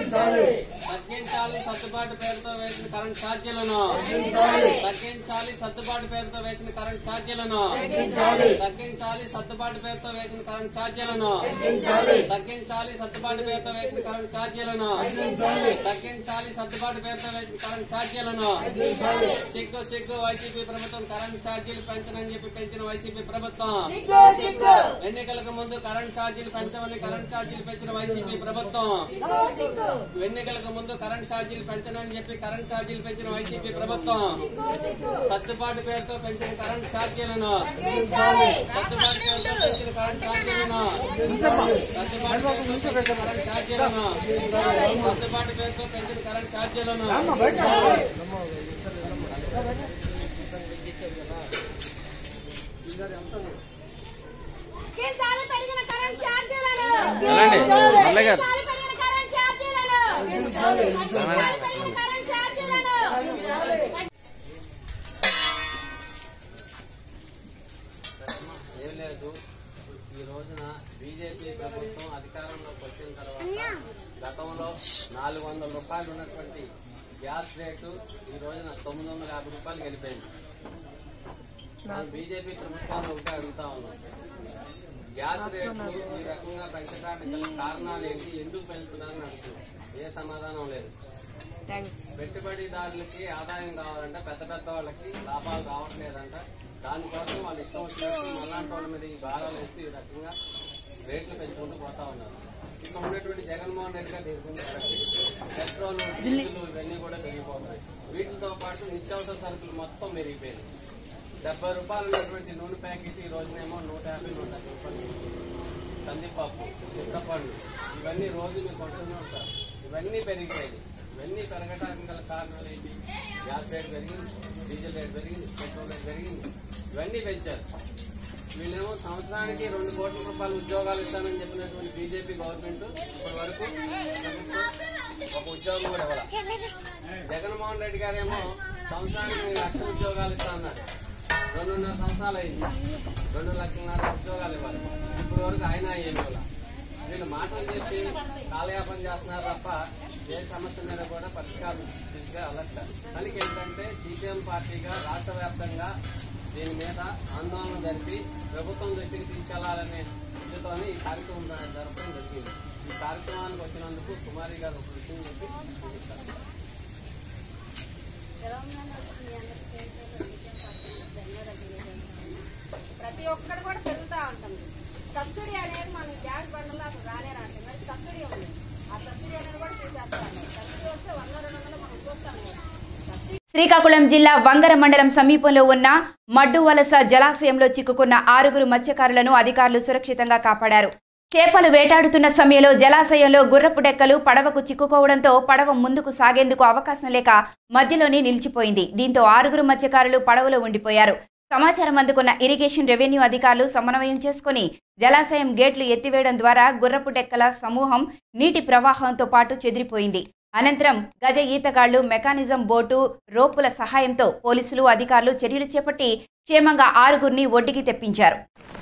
తగ్గించాలి సర్దుబాటు పేరుతో వేసిన కరెంట్ ఛార్జీలను తగ్గించాలి సర్దుబాటు పేరుతో వేసిన కరెంట్ ఛార్జీలను తగ్గించాలి సర్దుబాటు పేరుతో వేసిన కరెంట్ ఛార్జీలను తగ్గించాలి సర్దుబాటు పేరుతో వేసిన కరెంట్ ఛార్జీలను తగ్గించాలి సర్దుబాటు పేరుతో వేసిన కరెంట్ ఛార్జీలను సిగ్గు సిగ్గు వైసీపీ ప్రభుత్వం కరెంట్ ఛార్జీలు పెంచనని చెప్పి పెంచిన వైసీపీ ప్రభుత్వం సిగ్గు సిగ్గు ఎన్నికలకు ముందు కరెంట్ ఛార్జీలు పెంచమని కరెంట్ ఛార్జీలు పెంచిన వైసీపీ ప్రభుత్వం సిగ్గు సిగ్గు ఎన్నికలకు ముందు కరెంట్ ఛార్జీలు పెంచనని చెప్పి కరెంట్ ఛార్జీలు పెంచిన వైసీపీ ప్రభుత్వం సర్దుబాటు పేరుతో పెంచిన కరెంట్ ఛార్జీలను తగ్గించాలి సర్దుబాటు పేరుతో పెంచిన కరెంట్ ఛార్జీలను సర్దుబాటు పేరుతో పెంచిన కరెంట్ ఛార్జీలను సర్దుబాటు పేరుతో పెంచిన కరెంట్ ఛార్జీలను తగ్గించాలి పెరిగిన కరెంట్ ఛార్జీలను అలాండి. మల్లయ్య గారు. తగ్గించాలి పెరిగిన కరెంట్ ఛార్జీలను తగ్గించాలి పెరిగిన కరెంట్ ఛార్జీలను ఏం లేదు ఈ రోజున బీజేపీ ప్రభుత్వం అధికారంలోకి వచ్చిన తర్వాత గతంలో నాలుగు వందల రూపాయలు ఉన్నటువంటి గ్యాస్ రేటు ఈ రోజున తొమ్మిది వందల యాభై రూపాయలు గెలిపోయింది మనం బీజేపీ ప్రభుత్వాన్ని ఒకటే అడుగుతా ఉన్నాం గ్యాస్ రేట్లు ఈ రకంగా పెంచడానికి గల కారణాలు ఏంటి ఎందుకు పెంచుతున్నారని అడుగుతున్నాం ఏ సమాధానం లేదు పెట్టుబడిదారులకి ఆదాయం కావాలంటే పెద్ద పెద్ద వాళ్ళకి లాభాలు రావట్లేదంట దానికోసం వాళ్ళు ఇష్టం వచ్చినట్టు మళ్ళాంటి వాళ్ళ మీద ఈ భారాలు వేసి ఈ రకంగా రేట్లు పెంచుకుంటూ పోతా ఉన్నారు ఇక్కడ ఉన్నటువంటి జగన్మోహన్ రెడ్డి గారు తీసుకుంటే పెట్రోల్ డీజిల్ ఇవన్నీ కూడా పెరిగిపోతున్నాయి వీటితో పాటు నిత్యావసర సరుకులు మొత్తం పెరిగిపోయింది డెబ్బై రూపాయలు ఉన్నటువంటి నూనె ప్యాకెట్ ఈ రోజునేమో నూట యాభై నూట యాభై రూపాయలు కందిపప్పు చింతపండు ఇవన్నీ రోజు మీరు కొంటూనే ఉంటారు ఇవన్నీ పెరిగిపోయాయి ఇవన్నీ పెరగడానికి గల కారణాలు ఏంటి గ్యాస్ రేట్ పెరిగింది డీజిల్ రేట్ పెరిగింది పెట్రోల్ రేట్ పెరిగింది ఇవన్నీ పెంచారు వీళ్ళేమో సంవత్సరానికి రెండు కోట్ల రూపాయల ఉద్యోగాలు ఇస్తానని చెప్పినటువంటి బీజేపీ గవర్నమెంట్ ఇప్పటి వరకు ఒక ఉద్యోగం కూడా ఇవ్వాలి జగన్మోహన్ రెడ్డి గారేమో సంవత్సరానికి లక్ష ఉద్యోగాలు ఇస్తా అన్నారు రెండున్నర సంవత్సరాలు అయింది రెండు లక్షలన్నర ఉద్యోగాలు ఇవ్వాలి ఇప్పటి వరకు ఆయన ఏమి ఇవ్వాలి వీళ్ళు మాటలు చెప్పి కాలయాపన చేస్తున్నారు తప్ప ఏ సమస్య మీద కూడా పరిష్కారం దిశగా వెళ్ళట్లేదు కానీ ఏంటంటే సిపిఎం పార్టీగా రాష్ట్ర వ్యాప్తంగా దీని మీద ఆందోళన జరిపి ప్రభుత్వం దగ్గరికి తీసుకెళ్లాలనే ఉద్దేశంతోనే ఈ కార్యక్రమం జరపడం జరిగింది ఈ కార్యక్రమానికి వచ్చినందుకు కుమారి గారు ఒక విషయం చెప్పి ముగిస్తారు. ప్రతి ఒక్కటి కూడా పెరుగుతూ ఉంటుంది సబ్సిడీ అనేది మన గ్యాస్ బండ్లో అసలు రానే రాలేదు మరి సబ్సిడీ ఉంది ఆ సబ్సిడీ అనేది కూడా తీసేస్తాను సబ్సిడీ వస్తే వంద రెండు వందలు మనం చూస్తాము సబ్సిడీ శ్రీకాకుళం జిల్లా వంగర మండలం సమీపంలో ఉన్న మడ్డు వలస జలాశయంలో చిక్కుకున్న ఆరుగురు మత్స్యకారులను అధికారులు సురక్షితంగా కాపాడారు చేపలు వేటాడుతున్న సమయంలో జలాశయంలో గుర్రపు డెక్కలు పడవకు చిక్కుకోవడంతో పడవ ముందుకు సాగేందుకు అవకాశం లేక మధ్యలోనే నిలిచిపోయింది దీంతో ఆరుగురు మత్స్యకారులు పడవలో ఉండిపోయారు సమాచారం అందుకున్న ఇరిగేషన్ రెవెన్యూ అధికారులు సమన్వయం చేసుకుని జలాశయం గేట్లు ఎత్తివేయడం ద్వారా గుర్రపు డెక్కల సమూహం నీటి ప్రవాహంతో పాటు చెదిరిపోయింది అనంతరం గజ ఈతగాళ్లు మెకానిజం బోటు రోపుల సహాయంతో పోలీసులు అధికారులు చర్యలు చేపట్టి క్షేమంగా ఆరుగురిని ఒడ్డుకి తెప్పించారు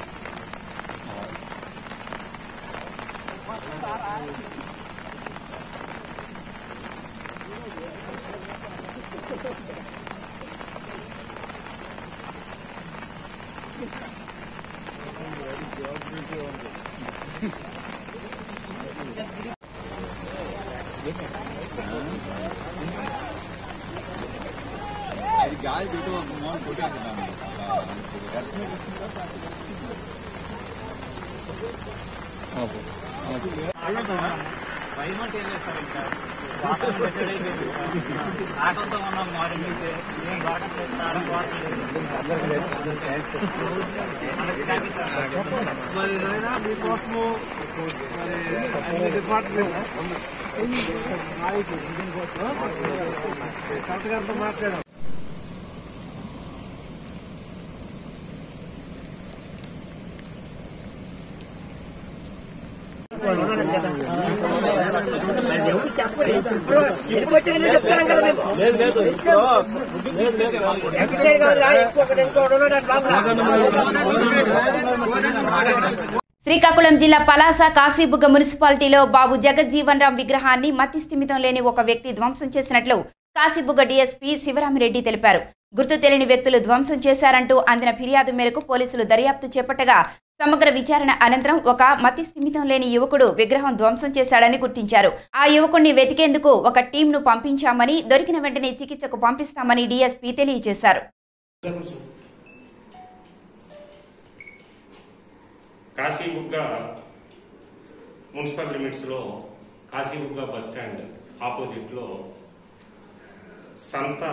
శ్రీకాకుళం జిల్లా పలాస కాశీబుగ్గ మున్సిపాలిటీలో బాబు జగజ్జీవన్ రామ్ విగ్రహాన్ని మతి స్థిమితం లేని ఒక వ్యక్తి ధ్వంసం చేసినట్లు కాశీబుగ్గ డీఎస్పీ శివరామిరెడ్డి తెలిపారు గుర్తు తెలియని వ్యక్తులు ధ్వంసం చేశారంటూ అందిన ఫిర్యాదు మేరకు పోలీసులు దర్యాప్తు చేపట్టగా సమగ్ర విచారణ అనంతరం ఒక మతి స్థిమితం లేని యువకుడు విగ్రహం ధ్వంసం చేశాడని గుర్తించారు ఆ యువకుడిని వెతికేందుకు ఒక టీంను పంపించామని దొరికిన వెంటనే చికిత్సకు పంపిస్తామని డీఎస్పీ తెలియజేశారు కాశీబుగ్గ మున్సిపల్ లిమిట్స్లో కాశీబుగ్గ బస్ స్టాండ్ ఆపోజిట్లో సంత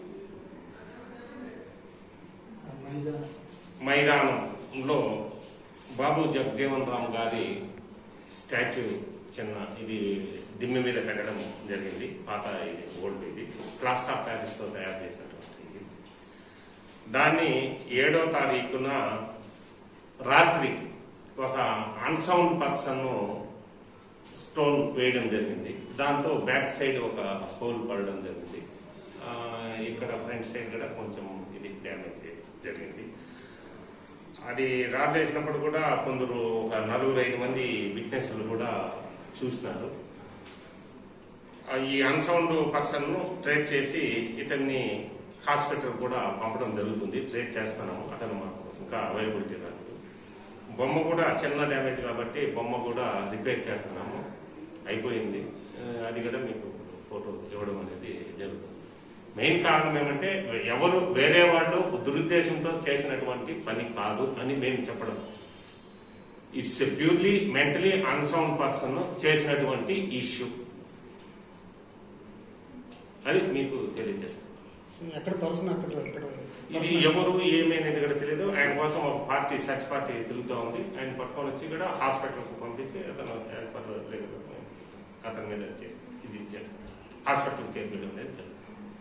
మైదానంలో బాబు జగజీవన్ రామ్ గారి స్టాచ్యూ చిన్న ఇది దిమ్మి మీద పెట్టడం జరిగింది పాత ఇది ఓల్డ్ ఇది ప్లాస్టర్ ఆఫ్ ప్యారిస్తో తయారు చేసినటువంటి ఇది దాన్ని ఏడో తారీఖున రాత్రి ఒక అన్సౌండ్ పర్సన్ స్టోన్ వేయడం జరిగింది దాంతో బ్యాక్ సైడ్ ఒక హోల్ పడడం జరిగింది ఆ, ఇక్కడ ఫ్రంట్ సైడ్ కూడా కొంచెం ఇది డ్యామేజ్ జరిగింది అది రాడ్ వేసినప్పుడు కూడా కొందరు ఒక నలుగురు ఐదు మంది విట్నెస్లు కూడా చూసినారు ఆ, ఈ అన్సౌండ్ పర్సన్ ను ట్రేస్ చేసి ఇతన్ని హాస్పిటల్ కూడా పంపడం జరుగుతుంది ట్రేస్ చేస్తున్నాము అతను మాకు ఇంకా అవైలబిలిటీ రాదు బొమ్మ కూడా చిన్న డ్యామేజ్ కాబట్టి బొమ్మ కూడా రిపేర్ చేస్తున్నాము అయిపోయింది ఆ, అది కూడా మీకు ఫోటో ఇవ్వడం అనేది జరుగుతుంది మెయిన్ కారణం ఏమంటే ఎవరు వేరే వాళ్ళు దురుద్దేశంతో చేసినటువంటి పని కాదు అని మేము చెప్పడం it's a purely mentally unsound person చేసినటువంటి ఇష్యూ అది మీకు తెలియజేస్తాను ఎక్కడ పర్సన్ అక్కడ ఎక్కడ ఇది ఎవరు ఏమైనది కూడా తెలియదు ఆయన కోసం ఒక పార్టీ సర్చ్ పార్టీ తిరుగుతూ ఉంది ఆయన పట్టుకొని వచ్చి కూడా హాస్పిటల్ కు పంపించి అతను యాజ్ పర్ రెగ్యులర్ అతని మీద చే- ఇది హాస్పిటల్ చేర్పించడం అనేది జరుగుతుంది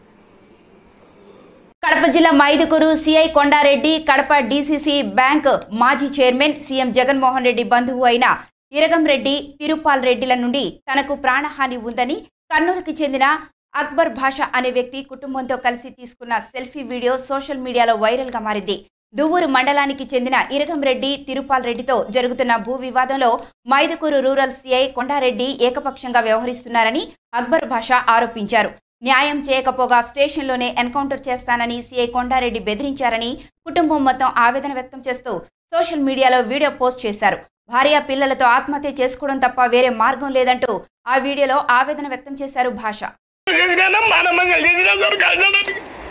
కడప జిల్లా Mydukuru CI Kondareddy Kadapa DCC bank మాజీ చైర్మన్ సీఎం జగన్మోహన్ రెడ్డి బంధువు అయిన ఇరగం రెడ్డి తిరుపాల్ రెడ్డిల నుండి తనకు ప్రాణహాని ఉందని కర్నూలుకి చెందిన అక్బర్ భాష అనే వ్యక్తి కుటుంబంతో కలిసి తీసుకున్న selfie video social media viral గా మారింది దువ్వూరు మండలానికి చెందిన ఇరగం రెడ్డి తిరుపాల్ రెడ్డితో జరుగుతున్న భూ వివాదంలో మైదుకూరు రూరల్ సిఐ కొండారెడ్డి ఏకపక్షంగా వ్యవహరిస్తున్నారని అక్బర్ భాష ఆరోపించారు న్యాయం చేయకపోగా స్టేషన్లోనే ఎన్కౌంటర్ చేస్తానని సీఐ కొండారెడ్డి బెదిరించారని కుటుంబం మొత్తం ఆవేదన వ్యక్తం చేస్తూ సోషల్ మీడియాలో వీడియో పోస్ట్ చేశారు భార్య పిల్లలతో ఆత్మహత్య చేసుకోవడం తప్ప వేరే మార్గం లేదంటూ ఆ వీడియోలో ఆవేదన వ్యక్తం చేశారు భాష చేసినా మానమంగళ చేసినా దొరకాలని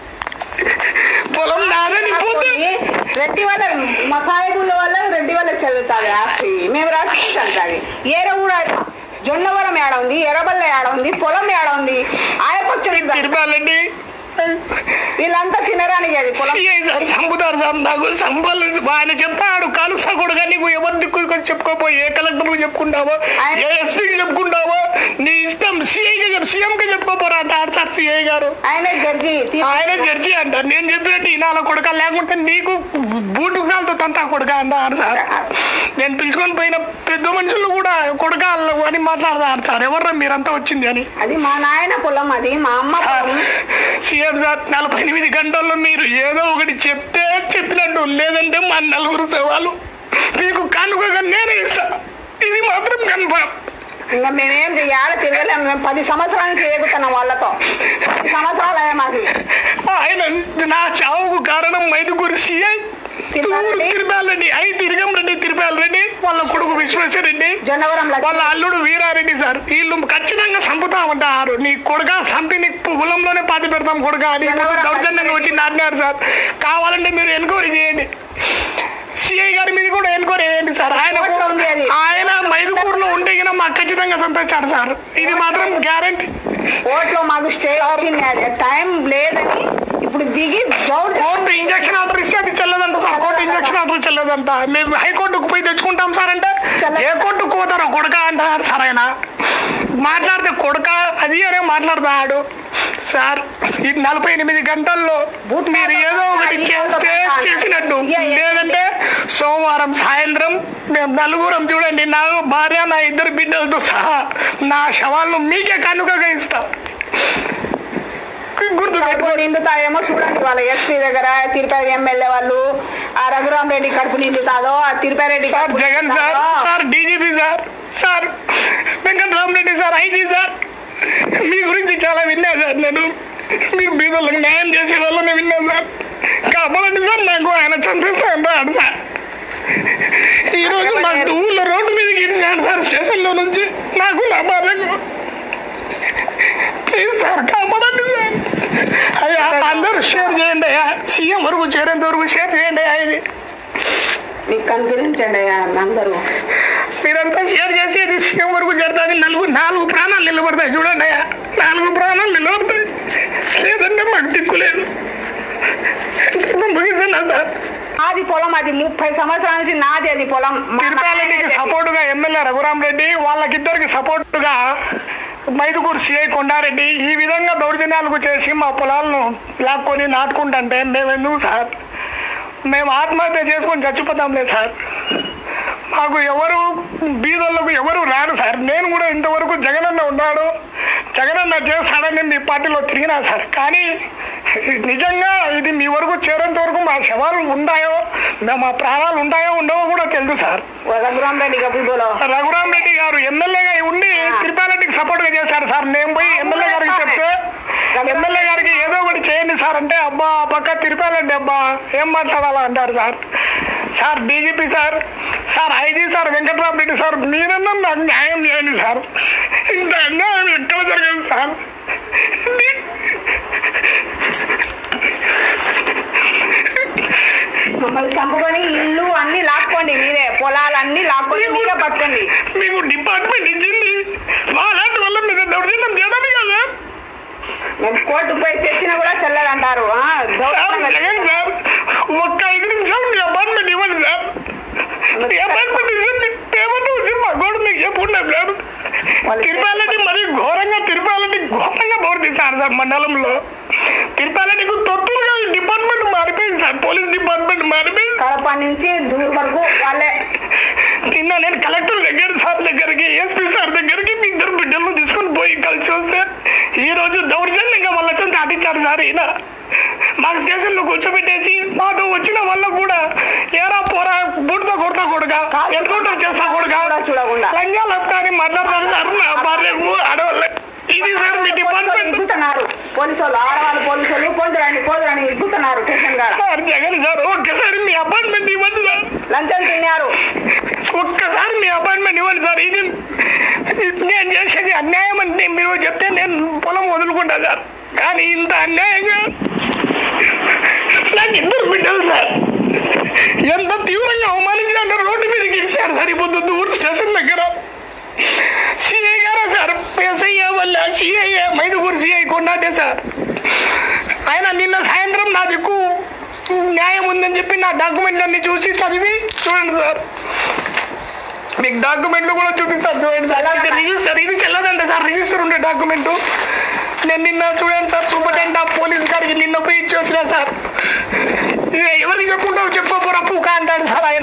పొలం నాదని పోతే రెడ్డి వాళ్ళ మా సాయిబుల వల్ల రెడ్డి వాళ్ళకి చదువుతుంది ఆస్తి మేము రాసుకుంటాం ఏర కూడా జొన్నవరం ఏడ ఉంది ఎర్రబల్ల ఏడ ఉంది పొలం ఏడ ఉంది ఆయపక్షం తిరుపాలండి వీళ్ళంతా తినరానికి అది పొలం సిఐ సార్ చంపుతారు సార్ నాకు సంపాలు ఆయన చెప్తాడు కలుస్తా కూడా నీకు ఎవరి దిక్కు చెప్పుకోపో ఏ కలెక్టర్ చెప్పుకుంటావో ఏ ఎస్పీకి చెప్పుకుంటావో నీ ఇష్టం సిఐకి చెప్పు సీఎంకి చెప్పుకోపోరా అంటారు సార్ సిఐ గారు ఆయన జడ్జి ఆయన జడ్జి అంటారు నేను చెప్పినట్టు ఈనాల కొడక లేకుంటే నీకు బూటు కాలుతో తంతా కొడక అంటారు సార్ నేను పిలుచుకొని పోయిన పెద్ద మనుషులు కూడా కొడక అని మాట్లాడతారు సార్ ఎవర్రా మీరంతా వచ్చింది అని అది మా నాయన పొలం అది మా అమ్మ పొలం సీఎం సార్ నలభై ఎనిమిది గంటల్లో మీరు ఏదో ఒకటి చెప్తే చెప్పినట్టు లేదంటే మా నలుగురు సవాలు మీకు కానుకగా నేనే ఇస్తా ఇది మాత్రం కన్ఫర్మ్ ఇంకా మేమేం ఏడ తిరగలేము మేము పది సంవత్సరాల నుంచి ఎగుతున్నాం వాళ్ళతో పది సంవత్సరాలు అయ్యా మాకు ఆయన నా చావుకు కారణం మైదుగురు సిఐ తిరుపాలరెడ్డి ఐ తిరిగం రెడ్డి తిరుపాలరెడ్డి వాళ్ళ కొడుకు విశ్వేశ్వరరెడ్డి వాళ్ళ అల్లుడు వీరారెడ్డి సార్ వీళ్ళు ఖచ్చితంగా చంపుతా ఉంటారు నీ కొడుక చంపి నీ పొలంలోనే పాతి పెడతాం కొడుక అని దౌర్జన్యంగా వచ్చి నాటినారు సార్ కావాలంటే మీరు ఎన్క్వైరీ చేయండి సిఐ గారి మీద కూడా ఎన్క్వైరీ చేయండి సార్ ఆయన ఆయన మైదుకూరులో ఉంటే గిన మాకు ఖచ్చితంగా చంపేశారు సార్ ఇది మాత్రం గ్యారంటీ కోర్టులో మాకు స్టే వచ్చింది అది టైం లేదని ఇప్పుడు దిగి కోర్టు ఇంజక్షన్ ఆర్డర్ ఇస్తే అది చెల్లదంట సార్ కోర్టు ఇంజక్షన్ ఆర్డర్ చెల్లదంట మేము హైకోర్టుకు పోయి తెచ్చుకుంటాం సార్ అంటే ఏ కోర్టుకు పోతారో కొడుక అంటారు సార్ ఆయన మాట్లాడితే కొడుక అది అనే మాట్లాడతాడు సార్ ఈ నలభై ఎనిమిది గంటల్లో మీరు ఏదో ఒకటి చేస్తే చేసినట్టు లేదంటే సోమవారం సాయంత్రం మేము నలుగురం చూడండి నా భార్య నా ఇద్దరు బిడ్డలతో సహా నా శవాలను మీకే కనుకగా ఇస్తా కడుపు నిండుతాయేమో చూడండి వాళ్ళ ఎస్పీ దగ్గర తిరుపతి ఎమ్మెల్యే వాళ్ళు ఆ రఘురామ్ రెడ్డి కడుపు నిండుతాదో ఆ Tirupati Reddy sir Jagan sir sir DGP sir sir Venkataramareddy sir IG sir మీ గురించి చాలా విన్నా సార్ నేను మీరు బీదోళ్ళకి న్యాయం చేసే వాళ్ళని విన్నాను సార్ కాపాడండి సార్ నాకు ఆయన చంపేస్తా అన్నాడు సార్ ఈ రోజు మా ఊళ్ళో రోడ్డు మీదకి ఇచ్చాడు సార్ స్టేషన్లో నుంచి నాకు నా భార్యకు ప్లీజ్ సార్ కాపాడండి సార్ అయ్యా అందరూ షేర్ చేయండి అయ్యా సీఎం వరకు చేరేంత వరకు షేర్ చేయండి అయ్యా ఇది మీకు కనిపించండి అందరూ మీరంతా షేర్ చేసి ఇది సీఎం వరకు జరుగుతుంది నలుగు నాలుగు ప్రాణాలు నిలబడతాయి చూడండి అయ్యా నాలుగు ప్రాణాలు నిలబడతాయి లేదంటే మాకు దిక్కులేదు ముగిస్తున్నా సార్ నాది పొలం అది ముప్పై సంవత్సరాల నుంచి నాది అది పొలం మా తిరుపాలరెడ్డికి సపోర్టుగా ఎమ్మెల్యే రఘురామ్ రెడ్డి వాళ్ళకిద్దరికి సపోర్టుగా మైదుకూరు సిఐ కొండారెడ్డి ఈ విధంగా దౌర్జన్యాలకు చేసి మా పొలాలను లాక్కొని నాటుకుంటుంటే మేము ఎందుకు సార్ మేము ఆత్మహత్య చేసుకొని చచ్చిపోతాంలే సార్ మాకు ఎవరు బీదోళ్ళకు ఎవరు రారు సార్ నేను కూడా ఇంతవరకు జగనన్న ఉన్నాడు జగనన్న చేస్తాడని మీ పార్టీలో తిరిగినా సార్ కానీ నిజంగా ఇది మీ వరకు చేరేంత వరకు మా శవాలు ఉంటాయో మా ప్రాణాలు ఉంటాయో ఉండవో కూడా తెలుసు సార్ రఘురామ్ రెడ్డి గబ్బులో రఘురామ్ రెడ్డి గారు ఎమ్మెల్యేగా ఉండి తిరుపాలరెడ్డికి సపోర్ట్ గా చేశారు సార్ నేను పోయి ఎమ్మెల్యే గారికి చెప్తే ఎమ్మెల్యే గారికి ఏదో ఒకటి చేయండి సార్ అంటే అబ్బా ఆ పక్క తిరుపాలండి అబ్బా ఏం మాట్లాడాలా అంటారు sir sir DGP sir sir IG sir Venkataramareddy sir మీరన్నా నాకు న్యాయం చేయండి సార్ ఇంత అన్యాయం ఎక్కడ జరగదు సార్ మమ్మల్ని చంపుకొని ఇల్లు అన్ని లాక్కోండి మీరే పొలాలన్నీ లాక్కొని మీరే పట్టుకోండి మీకు డిపార్ట్మెంట్ ఇచ్చింది వాళ్ళంటి వల్ల మీద దౌర్జన్యం చేయడానికి కదా మేము కోర్టుకు పోయి తెచ్చినా కూడా చెల్లదంటారు ఆ, దౌర్జన్యంగా జగన్ సార్ ఒక్క ఐదు నిమిషాలు మీ అపార్ట్మెంట్ ఇవ్వండి సార్ మీ అపార్ట్మెంట్ ఇవ్వండి పేమెంట్ వచ్చి మా గోడు మీకు ఎప్పుడు లేదు తిరుపాలటి మరి ఘోరంగా తిరుపాలటి ఘోరంగా బోర్ తీశారు సార్ మండలంలో తిరుపాలటికి తొత్తులుగా ఈ డిపార్ట్మెంట్ మారిపోయింది సార్ పోలీస్ డిపార్ట్మెంట్ మారిపోయింది కడప నుంచి దూరం వరకు వాళ్ళే చిన్న నేను కలెక్టర్ దగ్గర సార్ దగ్గరికి ఎస్పీ సార్ దగ్గరికి మీ ఇద్దరు బిడ్డలను తీసుకొని పోయి కలిసి వస్తే ఈ రోజు దౌర్జన్యంగా వాళ్ళ చెంత ఆటించారు సార్ ఈయన మాకు స్టేషన్లో కూర్చోబెట్టేసి మాతో వచ్చిన వాళ్ళ కూడా ఏరా పోరా బూడితో కొడతా కొడుగా ఎన్కౌంటర్ చేస్తా కొడుగా చూడకుండా లంజాలు అని మాట్లాడతారు సార్ నా భార్యకు ఆడవాళ్ళే ఇది సార్ మీ డిపార్ట్మెంట్ ఇగ్గుతున్నారు పోలీసు వాళ్ళు ఆడవాళ్ళు పోలీసు వాళ్ళు పోదురాని పోదురాని ఇగ్గుతున్నారు స్టేషన్ కాడ సార్ జగన్ సార్ ఒక్కసారి మీ అపార్ట్మెంట్ ఇవ్వండి సార్ లంచం తిన్నారు ఒక్కసారి మీ అపాయింట్మెంట్ ఇవ్వండి సార్ ఇది ఇది నేను చేసేది అన్యాయం అంటే మీరు చెప్తే నేను పొలం వదులుకుంటా సార్ కానీ ఇంత అన్యాయంగా నాకు ఇద్దరు బిడ్డలు సార్ ఎంత తీవ్రంగా అవమానించారంటే రోడ్డు మీదకి ఇచ్చారు సార్ ఇప్పుడు దూరు స్టేషన్ దగ్గర సిఐ గారా సార్ ఎస్ఐ వల్ల సిఐ మైదుగురు సిఐ కొన్నాటే సార్ ఆయన నిన్న సాయంత్రం నా దిక్కు న్యాయం ఉందని చెప్పి నా డాక్యుమెంట్లన్నీ చూసి చదివి చూడండి సార్ మీకు డాక్యుమెంట్లు కూడా చూపిస్తాను చూడండి సార్ ఇది రిజిస్టర్ ఇది చెల్లదండి సార్ రిజిస్టర్ ఉండే డాక్యుమెంట్ నేను నిన్న చూడండి సార్ సూపరింటెండెంట్ ఆఫ్ పోలీస్ గారికి నిన్న పోయి ఇచ్చి వచ్చిన సార్ ఇక ఎవరికి చెప్పుకుంటావు చెప్పపోరా పూక అంటాడు సార్ ఆయన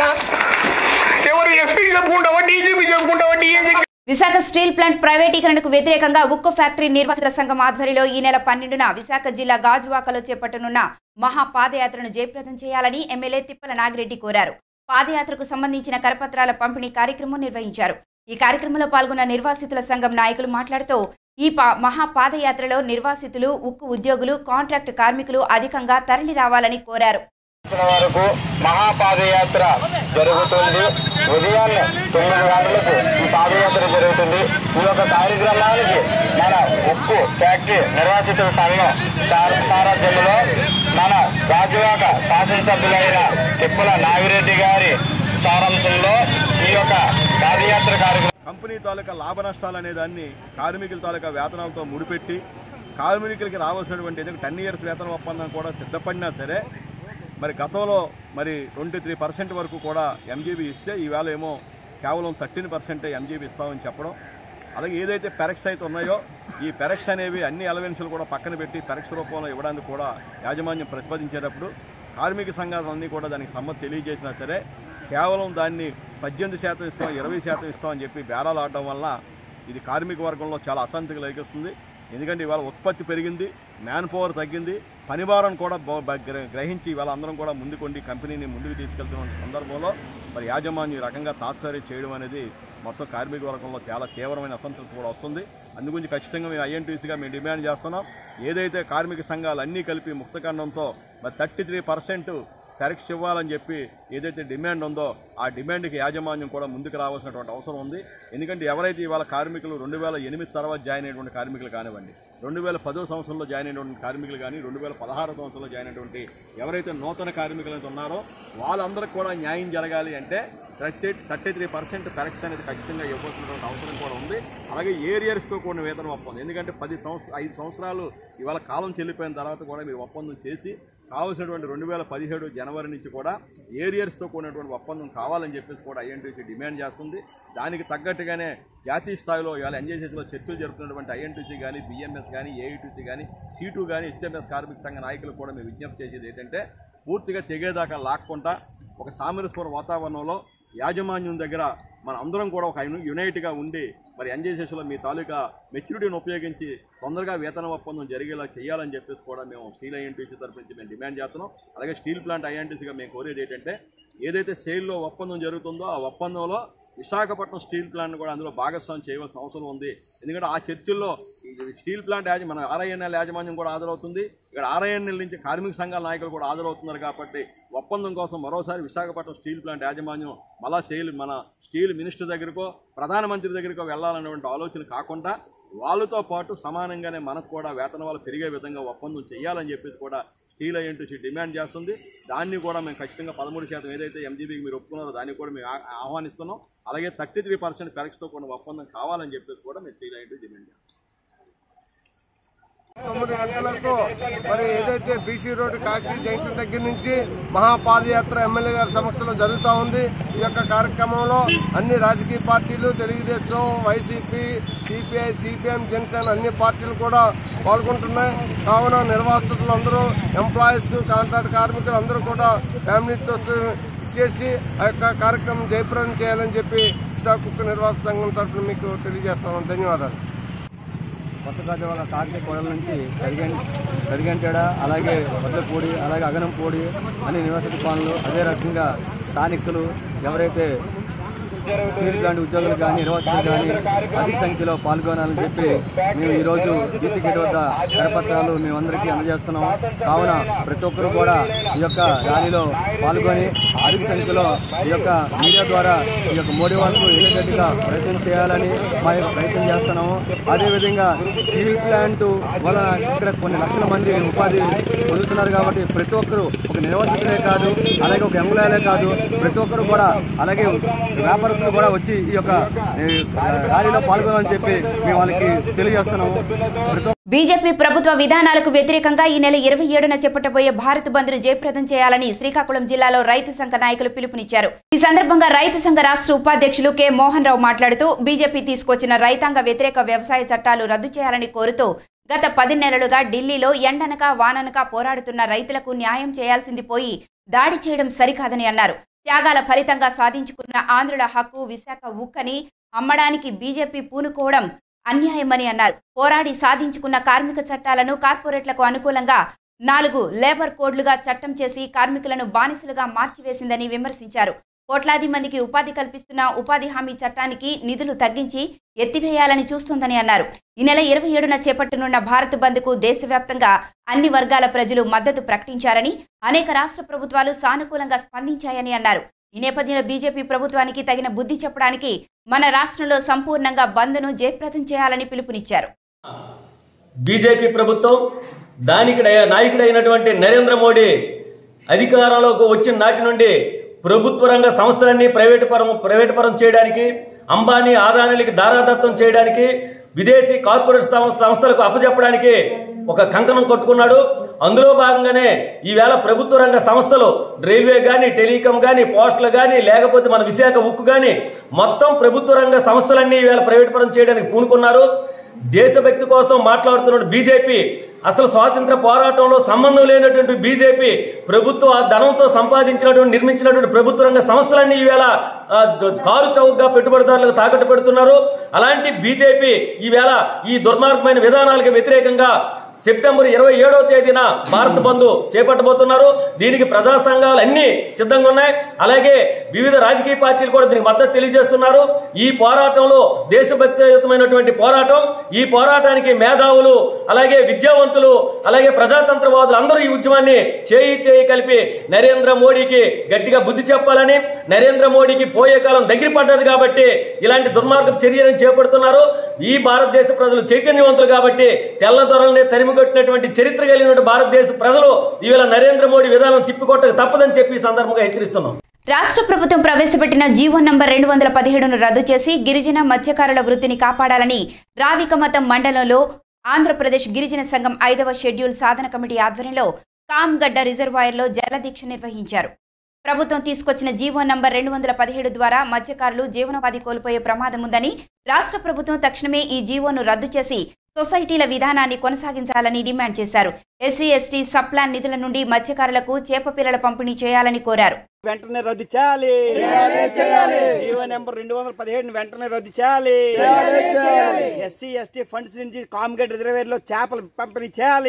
ఎవరు ఎస్పీకి చెప్పుకుంటావా డీజీపీ చెప్పుకుంటావా డిఏజీ విశాఖ స్టీల్ ప్లాంట్ ప్రైవేటీకరణకు వ్యతిరేకంగా ఉక్కు ఫ్యాక్టరీ నిర్వాసిత సంఘం ఆధ్వర్యంలో ఈ నెల పన్నెండున విశాఖ జిల్లా గాజువాకలో చేపట్టనున్న మహా పాదయాత్రను జయప్రదం చేయాలని ఎమ్మెల్యే తిప్పల నాగిరెడ్డి కోరారు పాదయాత్రకు సంబంధించిన కరపత్రాల పంపిణీ కార్యక్రమం నిర్వహించారు ఈ కార్యక్రమంలో పాల్గొన్న నిర్వాసితుల సంఘం నాయకులు మాట్లాడుతూ ఈ పా మహా పాదయాత్రలో నిర్వాసితులు ఉక్కు ఉద్యోగులు కాంట్రాక్ట్ కార్మికులు అధికంగా తరలి రావాలని కోరారు వరకు మహాపాదయాత్ర జరుగుతుంది ఉదయాన్నే తొమ్మిది గంటలకు ఈ పాదయాత్ర జరుగుతుంది ఈ యొక్క కార్యక్రమానికి మన ఉక్కు ఫ్యాక్టరీ నిర్వాసితుల సంఘం సార- సారథ్యంలో మన గాజువాక శాసనసభ్యులైన తిప్పల నాగిరెడ్డి గారి సారాంశంలో ఈ యొక్క పాదయాత్ర కార్యక్రమం కంపెనీ తాలూకా లాభ నష్టాలు అనే దాన్ని కార్మికుల తాలూకా వేతనాలతో ముడిపెట్టి కార్మికులకి రావాల్సినటువంటి ఎందుకంటే టెన్ ఇయర్స్ వేతన ఒప్పందం కూడా సిద్ధపడినా సరే మరి గతంలో మరి ట్వంటీ త్రీ పర్సెంట్ వరకు కూడా ఎంజీబీ ఇస్తే ఈవేళ ఏమో కేవలం థర్టీన్ పర్సెంటే ఎంజీబీ ఇస్తామని చెప్పడం అలాగే ఏదైతే పెరక్స్ అయితే ఉన్నాయో ఈ పెరక్స్ అనేవి అన్ని అలవెన్సులు కూడా పక్కన పెట్టి పెరక్స్ రూపంలో ఇవ్వడానికి కూడా యాజమాన్యం ప్రతిపాదించేటప్పుడు కార్మిక సంఘాలన్నీ కూడా దానికి సమ్మతి తెలియజేసినా సరే కేవలం దాన్ని పద్దెనిమిది శాతం ఇస్తాం ఇరవై శాతం ఇస్తాం అని చెప్పి బేరాలు ఆడడం వల్ల ఇది కార్మిక వర్గంలో చాలా అశాంతికి లైకిస్తుంది ఎందుకంటే ఇవాళ ఉత్పత్తి పెరిగింది మ్యాన్ పవర్ తగ్గింది పనిభారం కూడా బ- బ- గ్ర- గ్రహించి ఇవాళ అందరం కూడా ముందుకొండి కంపెనీని ముందుకు తీసుకెళ్తున్న సందర్భంలో మరి యాజమాన్యం ఈ రకంగా తాత్సారి చేయడం అనేది మొత్తం కార్మిక వర్గంలో చాలా తీవ్రమైన అసంతృప్తి కూడా వస్తుంది అందుగురించి ఖచ్చితంగా మేము ఐఎన్టీసీగా మేము డిమాండ్ చేస్తున్నాం ఏదైతే కార్మిక సంఘాలు అన్నీ కలిపి ముక్తఖండంతో మరి థర్టీ త్రీ పర్సెంట్ టెరిక్స్ ఇవ్వాలని చెప్పి ఏదైతే డిమాండ్ ఉందో ఆ డిమాండ్కి యాజమాన్యం కూడా ముందుకు రావాల్సినటువంటి అవసరం ఉంది ఎందుకంటే ఎవరైతే ఇవాళ కార్మికులు రెండు వేల ఎనిమిది తర్వాత జాయిన్ అయినటువంటి కార్మికులు కానివ్వండి రెండు వేల పదో సంవత్సరంలో జాయిన్ అయినటువంటి కార్మికులు కానీ రెండు వేల పదహారు సంవత్సరంలో జాయిన్ అయినటువంటి ఎవరైతే నూతన కార్మికులు అయితే ఉన్నారో వాళ్ళందరికీ కూడా న్యాయం జరగాలి అంటే thirty thirty three percent corrects అనేది ఖచ్చితంగా ఇవ్వాల్సినటువంటి అవసరం కూడా ఉంది అలాగే ఏరియర్స్తో కూడిన వేతనం ఒప్పందం ఎందుకంటే పది సంవత్సరం ఐదు సంవత్సరాలు ఇవాళ కాలం చెల్లిపోయిన తర్వాత కూడా మీరు ఒప్పందం చేసి కావాల్సినటువంటి రెండు వేల పదిహేడు జనవరి నుంచి కూడా ఏరియర్స్తో కూడినటువంటి ఒప్పందం కావాలని చెప్పేసి కూడా ఐఎన్టీసీ డిమాండ్ చేస్తుంది దానికి తగ్గట్టుగానే జాతీయ స్థాయిలో ఇవాళ ఎన్జేసీలో చర్చలు జరుపుతున్నటువంటి ఐఎన్టీసీ కానీ బిఎంఎస్ కానీ ఏఐటీసీ కానీ సీటు కానీ హెచ్ఎంఎస్ కార్మిక సంఘ నాయకులు కూడా మేము విజ్ఞప్తి చేసేది ఏంటంటే పూర్తిగా తెగేదాకా లాక్కుండా ఒక సామరస్వర వాతావరణంలో యాజమాన్యం దగ్గర మన అందరం కూడా ఒక యునై- యునైట్గా ఉండి మరి ఎన్జేసీలో మీ తాలూకా మెచ్యూరిటీని ఉపయోగించి తొందరగా వేతన ఒప్పందం జరిగేలా చేయాలని చెప్పేసి కూడా మేము స్టీల్ ఐఎన్టీసీ తరఫు నుంచి మేము డిమాండ్ చేస్తున్నాం అలాగే స్టీల్ ప్లాంట్ ఐఎన్టీసీగా మేము కోరేది ఏంటంటే ఏదైతే సేల్లో ఒప్పందం జరుగుతుందో ఆ ఒప్పందంలో విశాఖపట్నం స్టీల్ ప్లాంట్ కూడా అందులో భాగస్వామ్యం చేయవలసిన అవసరం ఉంది ఎందుకంటే ఆ చర్చల్లో ఈ స్టీల్ ప్లాంట్ యాజ మన ఆర్ఐఎన్ఎల్ యాజమాన్యం కూడా హాజరవుతుంది ఇక్కడ ఆర్ఐఎన్ఎల్ నుంచి కార్మిక సంఘాల నాయకులు కూడా హాజరవుతున్నారు కాబట్టి ఒప్పందం కోసం మరోసారి విశాఖపట్నం స్టీల్ ప్లాంట్ యాజమాన్యం మళ్ళా స్టీల్ మన స్టీల్ మినిస్టర్ దగ్గరకో ప్రధానమంత్రి దగ్గరకో వెళ్ళాలనేటువంటి ఆలోచన కాకుండా వాళ్ళతో పాటు సమానంగానే మనకు కూడా వేతనాలు పెరిగే విధంగా ఒప్పందం చేయాలని చెప్పేసి కూడా స్టీల్ ఐఎన్టీసీ డిమాండ్ చేస్తుంది దాన్ని కూడా మేము ఖచ్చితంగా పదమూడు శాతం ఏదైతే ఎంజీబీకి మీరు ఒప్పుకున్నారో దాన్ని కూడా మేము ఆ- ఆహ్వానిస్తున్నాం అలాగే థర్టీ త్రీ పర్సెంట్ పెరక్స్తో కూడా ఒప్పందం కావాలని చెప్పేసి కూడా మేము స్టీల్ ఐఎన్టీ డిమాండ్ చేస్తాం తొమ్మిది గంటలకు మరి ఏదైతే బీసీ రోడ్డు కాకినాడ జంక్షన్ దగ్గర నుంచి మహాపాదయాత్ర ఎమ్మెల్యే గారి సమక్షంలో జరుగుతూ ఉంది ఈ యొక్క కార్యక్రమంలో అన్ని రాజకీయ పార్టీలు Telugudesam YCP CPI CPM Janasena అన్ని పార్టీలు కూడా పాల్గొంటున్నాయి కావున నిర్వాసితులు అందరూ ఎంప్లాయీస్ కాంట్రాక్ట్ కార్మికులు అందరూ కూడా ఫ్యామిలీతో ఇచ్చేసి ఆ యొక్క కార్యక్రమం జయప్రదం చేయాలని చెప్పి విశాఖ కుక్క నిర్వాస సంఘం తరఫున మీకు తెలియజేస్తాము ధన్యవాదాలు కొత్త గజవాల కాకినాడ కోడల నుంచి కరిగం కరిగంటేడ అలాగే వడ్లపూడి అలాగే అగనంపూడి అన్ని నివాసిత పనులు అదే రకంగా స్థానికులు ఎవరైతే స్టీల్ ప్లాంట్ ఉద్యోగులు కానీ నిర్వాసితులు కానీ అధిక సంఖ్యలో పాల్గొనాలని చెప్పి మేము ఈరోజు డీసీ గేట్ వద్ద కరపత్రాలు మేమందరికీ అందజేస్తున్నాం కావున ప్రతి ఒక్కరు కూడా ఈ యొక్క ర్యాలీలో పాల్గొని అధిక సంఖ్యలో ఈ యొక్క మీడియా ద్వారా ఈ యొక్క మోడీ వాళ్ళకు వెళ్ళేటట్టుగా ప్రయత్నం చేయాలని మా యొక్క ప్రయత్నం చేస్తున్నాము అదేవిధంగా స్టీల్ ప్లాంట్ వలన ఇక్కడ కొన్ని లక్షల మంది ఉపాధి పొందుతున్నారు కాబట్టి ప్రతి ఒక్కరు ఒక నిర్వాసితులే కాదు అలాగే ఒక ఎంప్లాయలే కాదు ప్రతి ఒక్కరు కూడా అలాగే వ్యాపారస్తులు కూడా వచ్చి ఈ యొక్క ఏ, ర్యాలీలో పాల్గొనాలని చెప్పి మేము వాళ్ళకి తెలియజేస్తున్నాము ప్రతి ఒక్క- బీజేపీ ప్రభుత్వ విధానాలకు వ్యతిరేకంగా ఈ నెల ఇరవై ఏడున చేపట్టబోయే భారత్ బంద్ను జయప్రదం చేయాలని శ్రీకాకుళం జిల్లాలో రైతు సంఘ నాయకులు పిలుపునిచ్చారు ఈ సందర్భంగా రైతు సంఘ రాష్ట్ర ఉపాధ్యక్షులు కె మోహన్ రావు మాట్లాడుతూ బీజేపీ తీసుకొచ్చిన రైతాంగ వ్యతిరేక వ్యవసాయ చట్టాలు రద్దు చేయాలని కోరుతూ గత పది నెలలుగా ఢిల్లీలో ఎండనక వాననక పోరాడుతున్న రైతులకు న్యాయం చేయాల్సింది పోయి దాడి చేయడం సరికాదని అన్నారు త్యాగాల ఫలితంగా సాధించుకున్న ఆంధ్రుల హక్కు విశాఖ ఉక్కని అమ్మడానికి బీజేపీ పూనుకోవడం అన్యాయమని అన్నారు పోరాడి సాధించుకున్న కార్మిక చట్టాలను కార్పొరేట్లకు అనుకూలంగా నాలుగు లేబర్ కోడ్లుగా చట్టం చేసి కార్మికులను బానిసలుగా మార్చివేసిందని విమర్శించారు కోట్లాది మందికి ఉపాధి కల్పిస్తున్న ఉపాధి హామీ చట్టానికి నిధులు తగ్గించి ఎత్తివేయాలని చూస్తోందని అన్నారు ఈ నెల ఇరవై ఏడున చేపట్టనున్న భారత్ బంద్కు దేశవ్యాప్తంగా అన్ని వర్గాల ప్రజలు మద్దతు ప్రకటించారని అనేక రాష్ట్ర ప్రభుత్వాలు సానుకూలంగా స్పందించాయని అన్నారు ఈ నేపథ్యంలో బీజేపీ ప్రభుత్వానికి తగిన బుద్ధి చెప్పడానికి మన రాష్ట్రంలో సంపూర్ణంగా బంద్ను జయప్రదం చేయాలని పిలుపునిచ్చారు బీజేపీ ప్రభుత్వం దానికి నయ- నాయకుడైనటువంటి నరేంద్ర మోడీ అధికారంలోకి వచ్చిన నాటి నుండి ప్రభుత్వ రంగ సంస్థలన్నీ ప్రైవేటు పరం ప్రైవేటు పరం చేయడానికి అంబానీ ఆదానీలకి దారాదత్తం చేయడానికి విదేశీ కార్పొరేట్ సంస్థ- సంస్థలకు అప్పచెప్పడానికి ఒక కంకణం కట్టుకున్నాడు అందులో భాగంగానే ఈవేళ ప్రభుత్వ రంగ సంస్థలు రైల్వే కానీ టెలికాం కానీ పోస్టులు కానీ లేకపోతే మన విశాఖ ఉక్కు కానీ మొత్తం ప్రభుత్వ రంగ సంస్థలన్నీ ఈవేళ ప్రైవేట్ పరం చేయడానికి పూనుకున్నారు దేశభక్తి కోసం మాట్లాడుతున్న బీజేపీ అసలు స్వాతంత్ర పోరాటంలో సంబంధం లేనటువంటి బీజేపీ ప్రభుత్వ ధనంతో సంపాదించినటువంటి నిర్మించినటువంటి ప్రభుత్వ రంగ సంస్థలన్నీ ఈవేళ ఆ, ద- కారు చౌకగా పెట్టుబడిదారులకు తాకట్టు పెడుతున్నారు అలాంటి బీజేపీ ఈవేళ ఈ దుర్మార్గమైన విధానాలకు వ్యతిరేకంగా సెప్టెంబర్ ఇరవై ఏడవ తేదీన భారత్ బంద్ చేపట్టబోతున్నారు దీనికి ప్రజా సంఘాలు అన్ని సిద్ధంగా ఉన్నాయి అలాగే వివిధ రాజకీయ పార్టీలు కూడా దీనికి మద్దతు తెలియజేస్తున్నారు ఈ పోరాటంలో దేశభక్తియుతమైనటువంటి పోరాటం ఈ పోరాటానికి మేధావులు అలాగే విద్యావంతులు అలాగే ప్రజాతంత్రవాదులు అందరూ ఈ ఉద్యమాన్ని చేయి చేయి కలిపి నరేంద్ర మోడీకి గట్టిగా బుద్ధి చెప్పాలని నరేంద్ర మోడీకి పోయే కాలం దగ్గర పడ్డది కాబట్టి ఇలాంటి దుర్మార్గపు చర్యలను చేపడుతున్నారు ఈ భారతదేశ ప్రజలు చైతన్యవంతులు కాబట్టి తెల్ల దొరల్ని తరిమికొట్టినటువంటి చరిత్ర కలిగినటువంటి భారతదేశ ప్రజలు ఈవేళ నరేంద్ర మోడీ విధానం తిప్పికొట్టక తప్పదని చెప్పి ఈ సందర్భంగా హెచ్చరిస్తున్నాం రాష్ట్ర ప్రభుత్వం ప్రవేశపెట్టిన జీవో నంబర్ రెండు వందల పదిహేడును రద్దు చేసి గిరిజన మత్స్యకారుల వృత్తిని కాపాడాలని రావికమతం మండలంలో ఆంధ్రప్రదేశ్ గిరిజన సంఘం ఐదవ షెడ్యూల్ సాధన కమిటీ ఆధ్వర్యంలో కామ్గడ్డ రిజర్వాయర్లో జలదీక్ష నిర్వహించారు ప్రభుత్వం తీసుకొచ్చిన జీవో నంబర్ రెండు వందల పదిహేడు ద్వారా మత్స్యకారులు జీవనోపాధి కోల్పోయే ప్రమాదం ఉందని రాష్ట్ర ప్రభుత్వం తక్షణమే ఈ జీవోను రద్దు చేసి సొసైటీల విధానాన్ని కొనసాగించాలని డిమాండ్ చేశారు ఎస్సీ ఎస్టీ సప్లాన్ నిధుల నుండి మత్స్యకారులకు చేప పిల్లల పంపిణీ చేయాలని కోరారు వెంటనే రద్దు చేయాలి జీవో నెంబర్ రెండు వందల పదిహేడు వెంటనే రద్దు చేయాలి ఎస్సీ ఎస్టీ ఫండ్స్ నుంచి కామ్గేట్ రిజర్వేర్ లో చేపలు పంపిణీ చేయాలి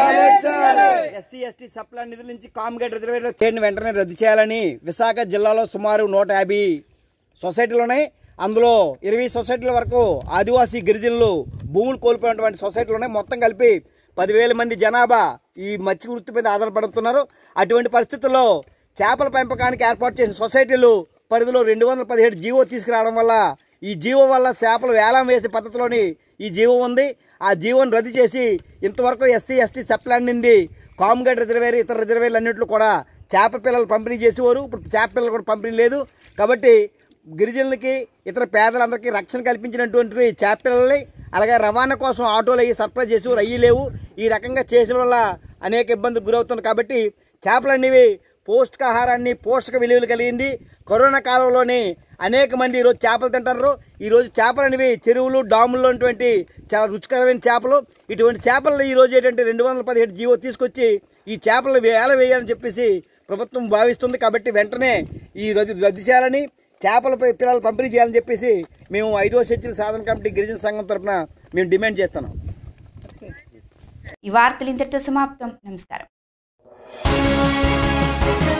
ఎస్సీ ఎస్టీ సప్లై నిధుల నుంచి కామ్గేట్ రిజర్వేర్ లో చేయని వెంటనే రద్దు చేయాలని విశాఖ జిల్లాలో సుమారు నూట యాభై సొసైటీలు ఉన్నాయి అందులో ఇరవై సొసైటీల వరకు ఆదివాసీ గిరిజనులు భూములు కోల్పోయినటువంటి సొసైటీలు ఉన్నాయి మొత్తం కలిపి పదివేల మంది జనాభా ఈ మత్స్య వృత్తి మీద ఆధారపడుతున్నారు అటువంటి పరిస్థితుల్లో చేపల పెంపకానికి ఏర్పాటు చేసిన సొసైటీలు పరిధిలో రెండు వందల పదిహేడు జీవో తీసుకురావడం వల్ల ఈ జీవో వల్ల చేపలు వేలం వేసే పద్ధతిలోని ఈ జీవో ఉంది ఆ జీవోని రద్దు చేసి ఇంతవరకు ఎస్సీ ఎస్టీ సప్లాన్ నుండి కామ్గడ్ రిజర్వేర్ ఇతర రిజర్వేర్లు అన్నింటిలో కూడా చేప పిల్లలు పంపిణీ చేసేవారు ఇప్పుడు చేప పిల్లలు కూడా పంపిణీ లేదు కాబట్టి గిరిజనులకి ఇతర పేదలందరికీ రక్షణ కల్పించినటువంటి చేప పిల్లల్ని అలాగే రవాణా కోసం ఆటోలు అయ్యి సరఫరా చేసేవారు అయ్యి లేవు ఈ రకంగా చేసిన వల్ల అనేక ఇబ్బందులకు గురవుతుంది కాబట్టి చేపలు అనేవి పౌష్టికాహారాన్ని పోషక విలువలు కలిగింది కరోనా కాలంలోని అనేక మంది ఈరోజు చేపలు తింటారు ఈరోజు చేపలు అనేవి చెరువులు డాముల్లో ఉన్నటువంటి చాలా రుచికరమైన చేపలు ఇటువంటి చేపలను ఈరోజు ఏంటంటే రెండు వందల పదిహేడు జీవో తీసుకొచ్చి ఈ చేపలను వేల వేయాలని చెప్పేసి ప్రభుత్వం భావిస్తుంది కాబట్టి వెంటనే ఈ రద్దు రద్దు చేయాలని చేపల పిల్లలు పంపిణీ చేయాలని చెప్పేసి మేము ఐదో షెడ్యూల్ సాధన కమిటీ గిరిజన సంఘం తరఫున మేము డిమాండ్ చేస్తున్నాం ఈ వార్తలు ఇంతటితో సమాప్తం నమస్కారం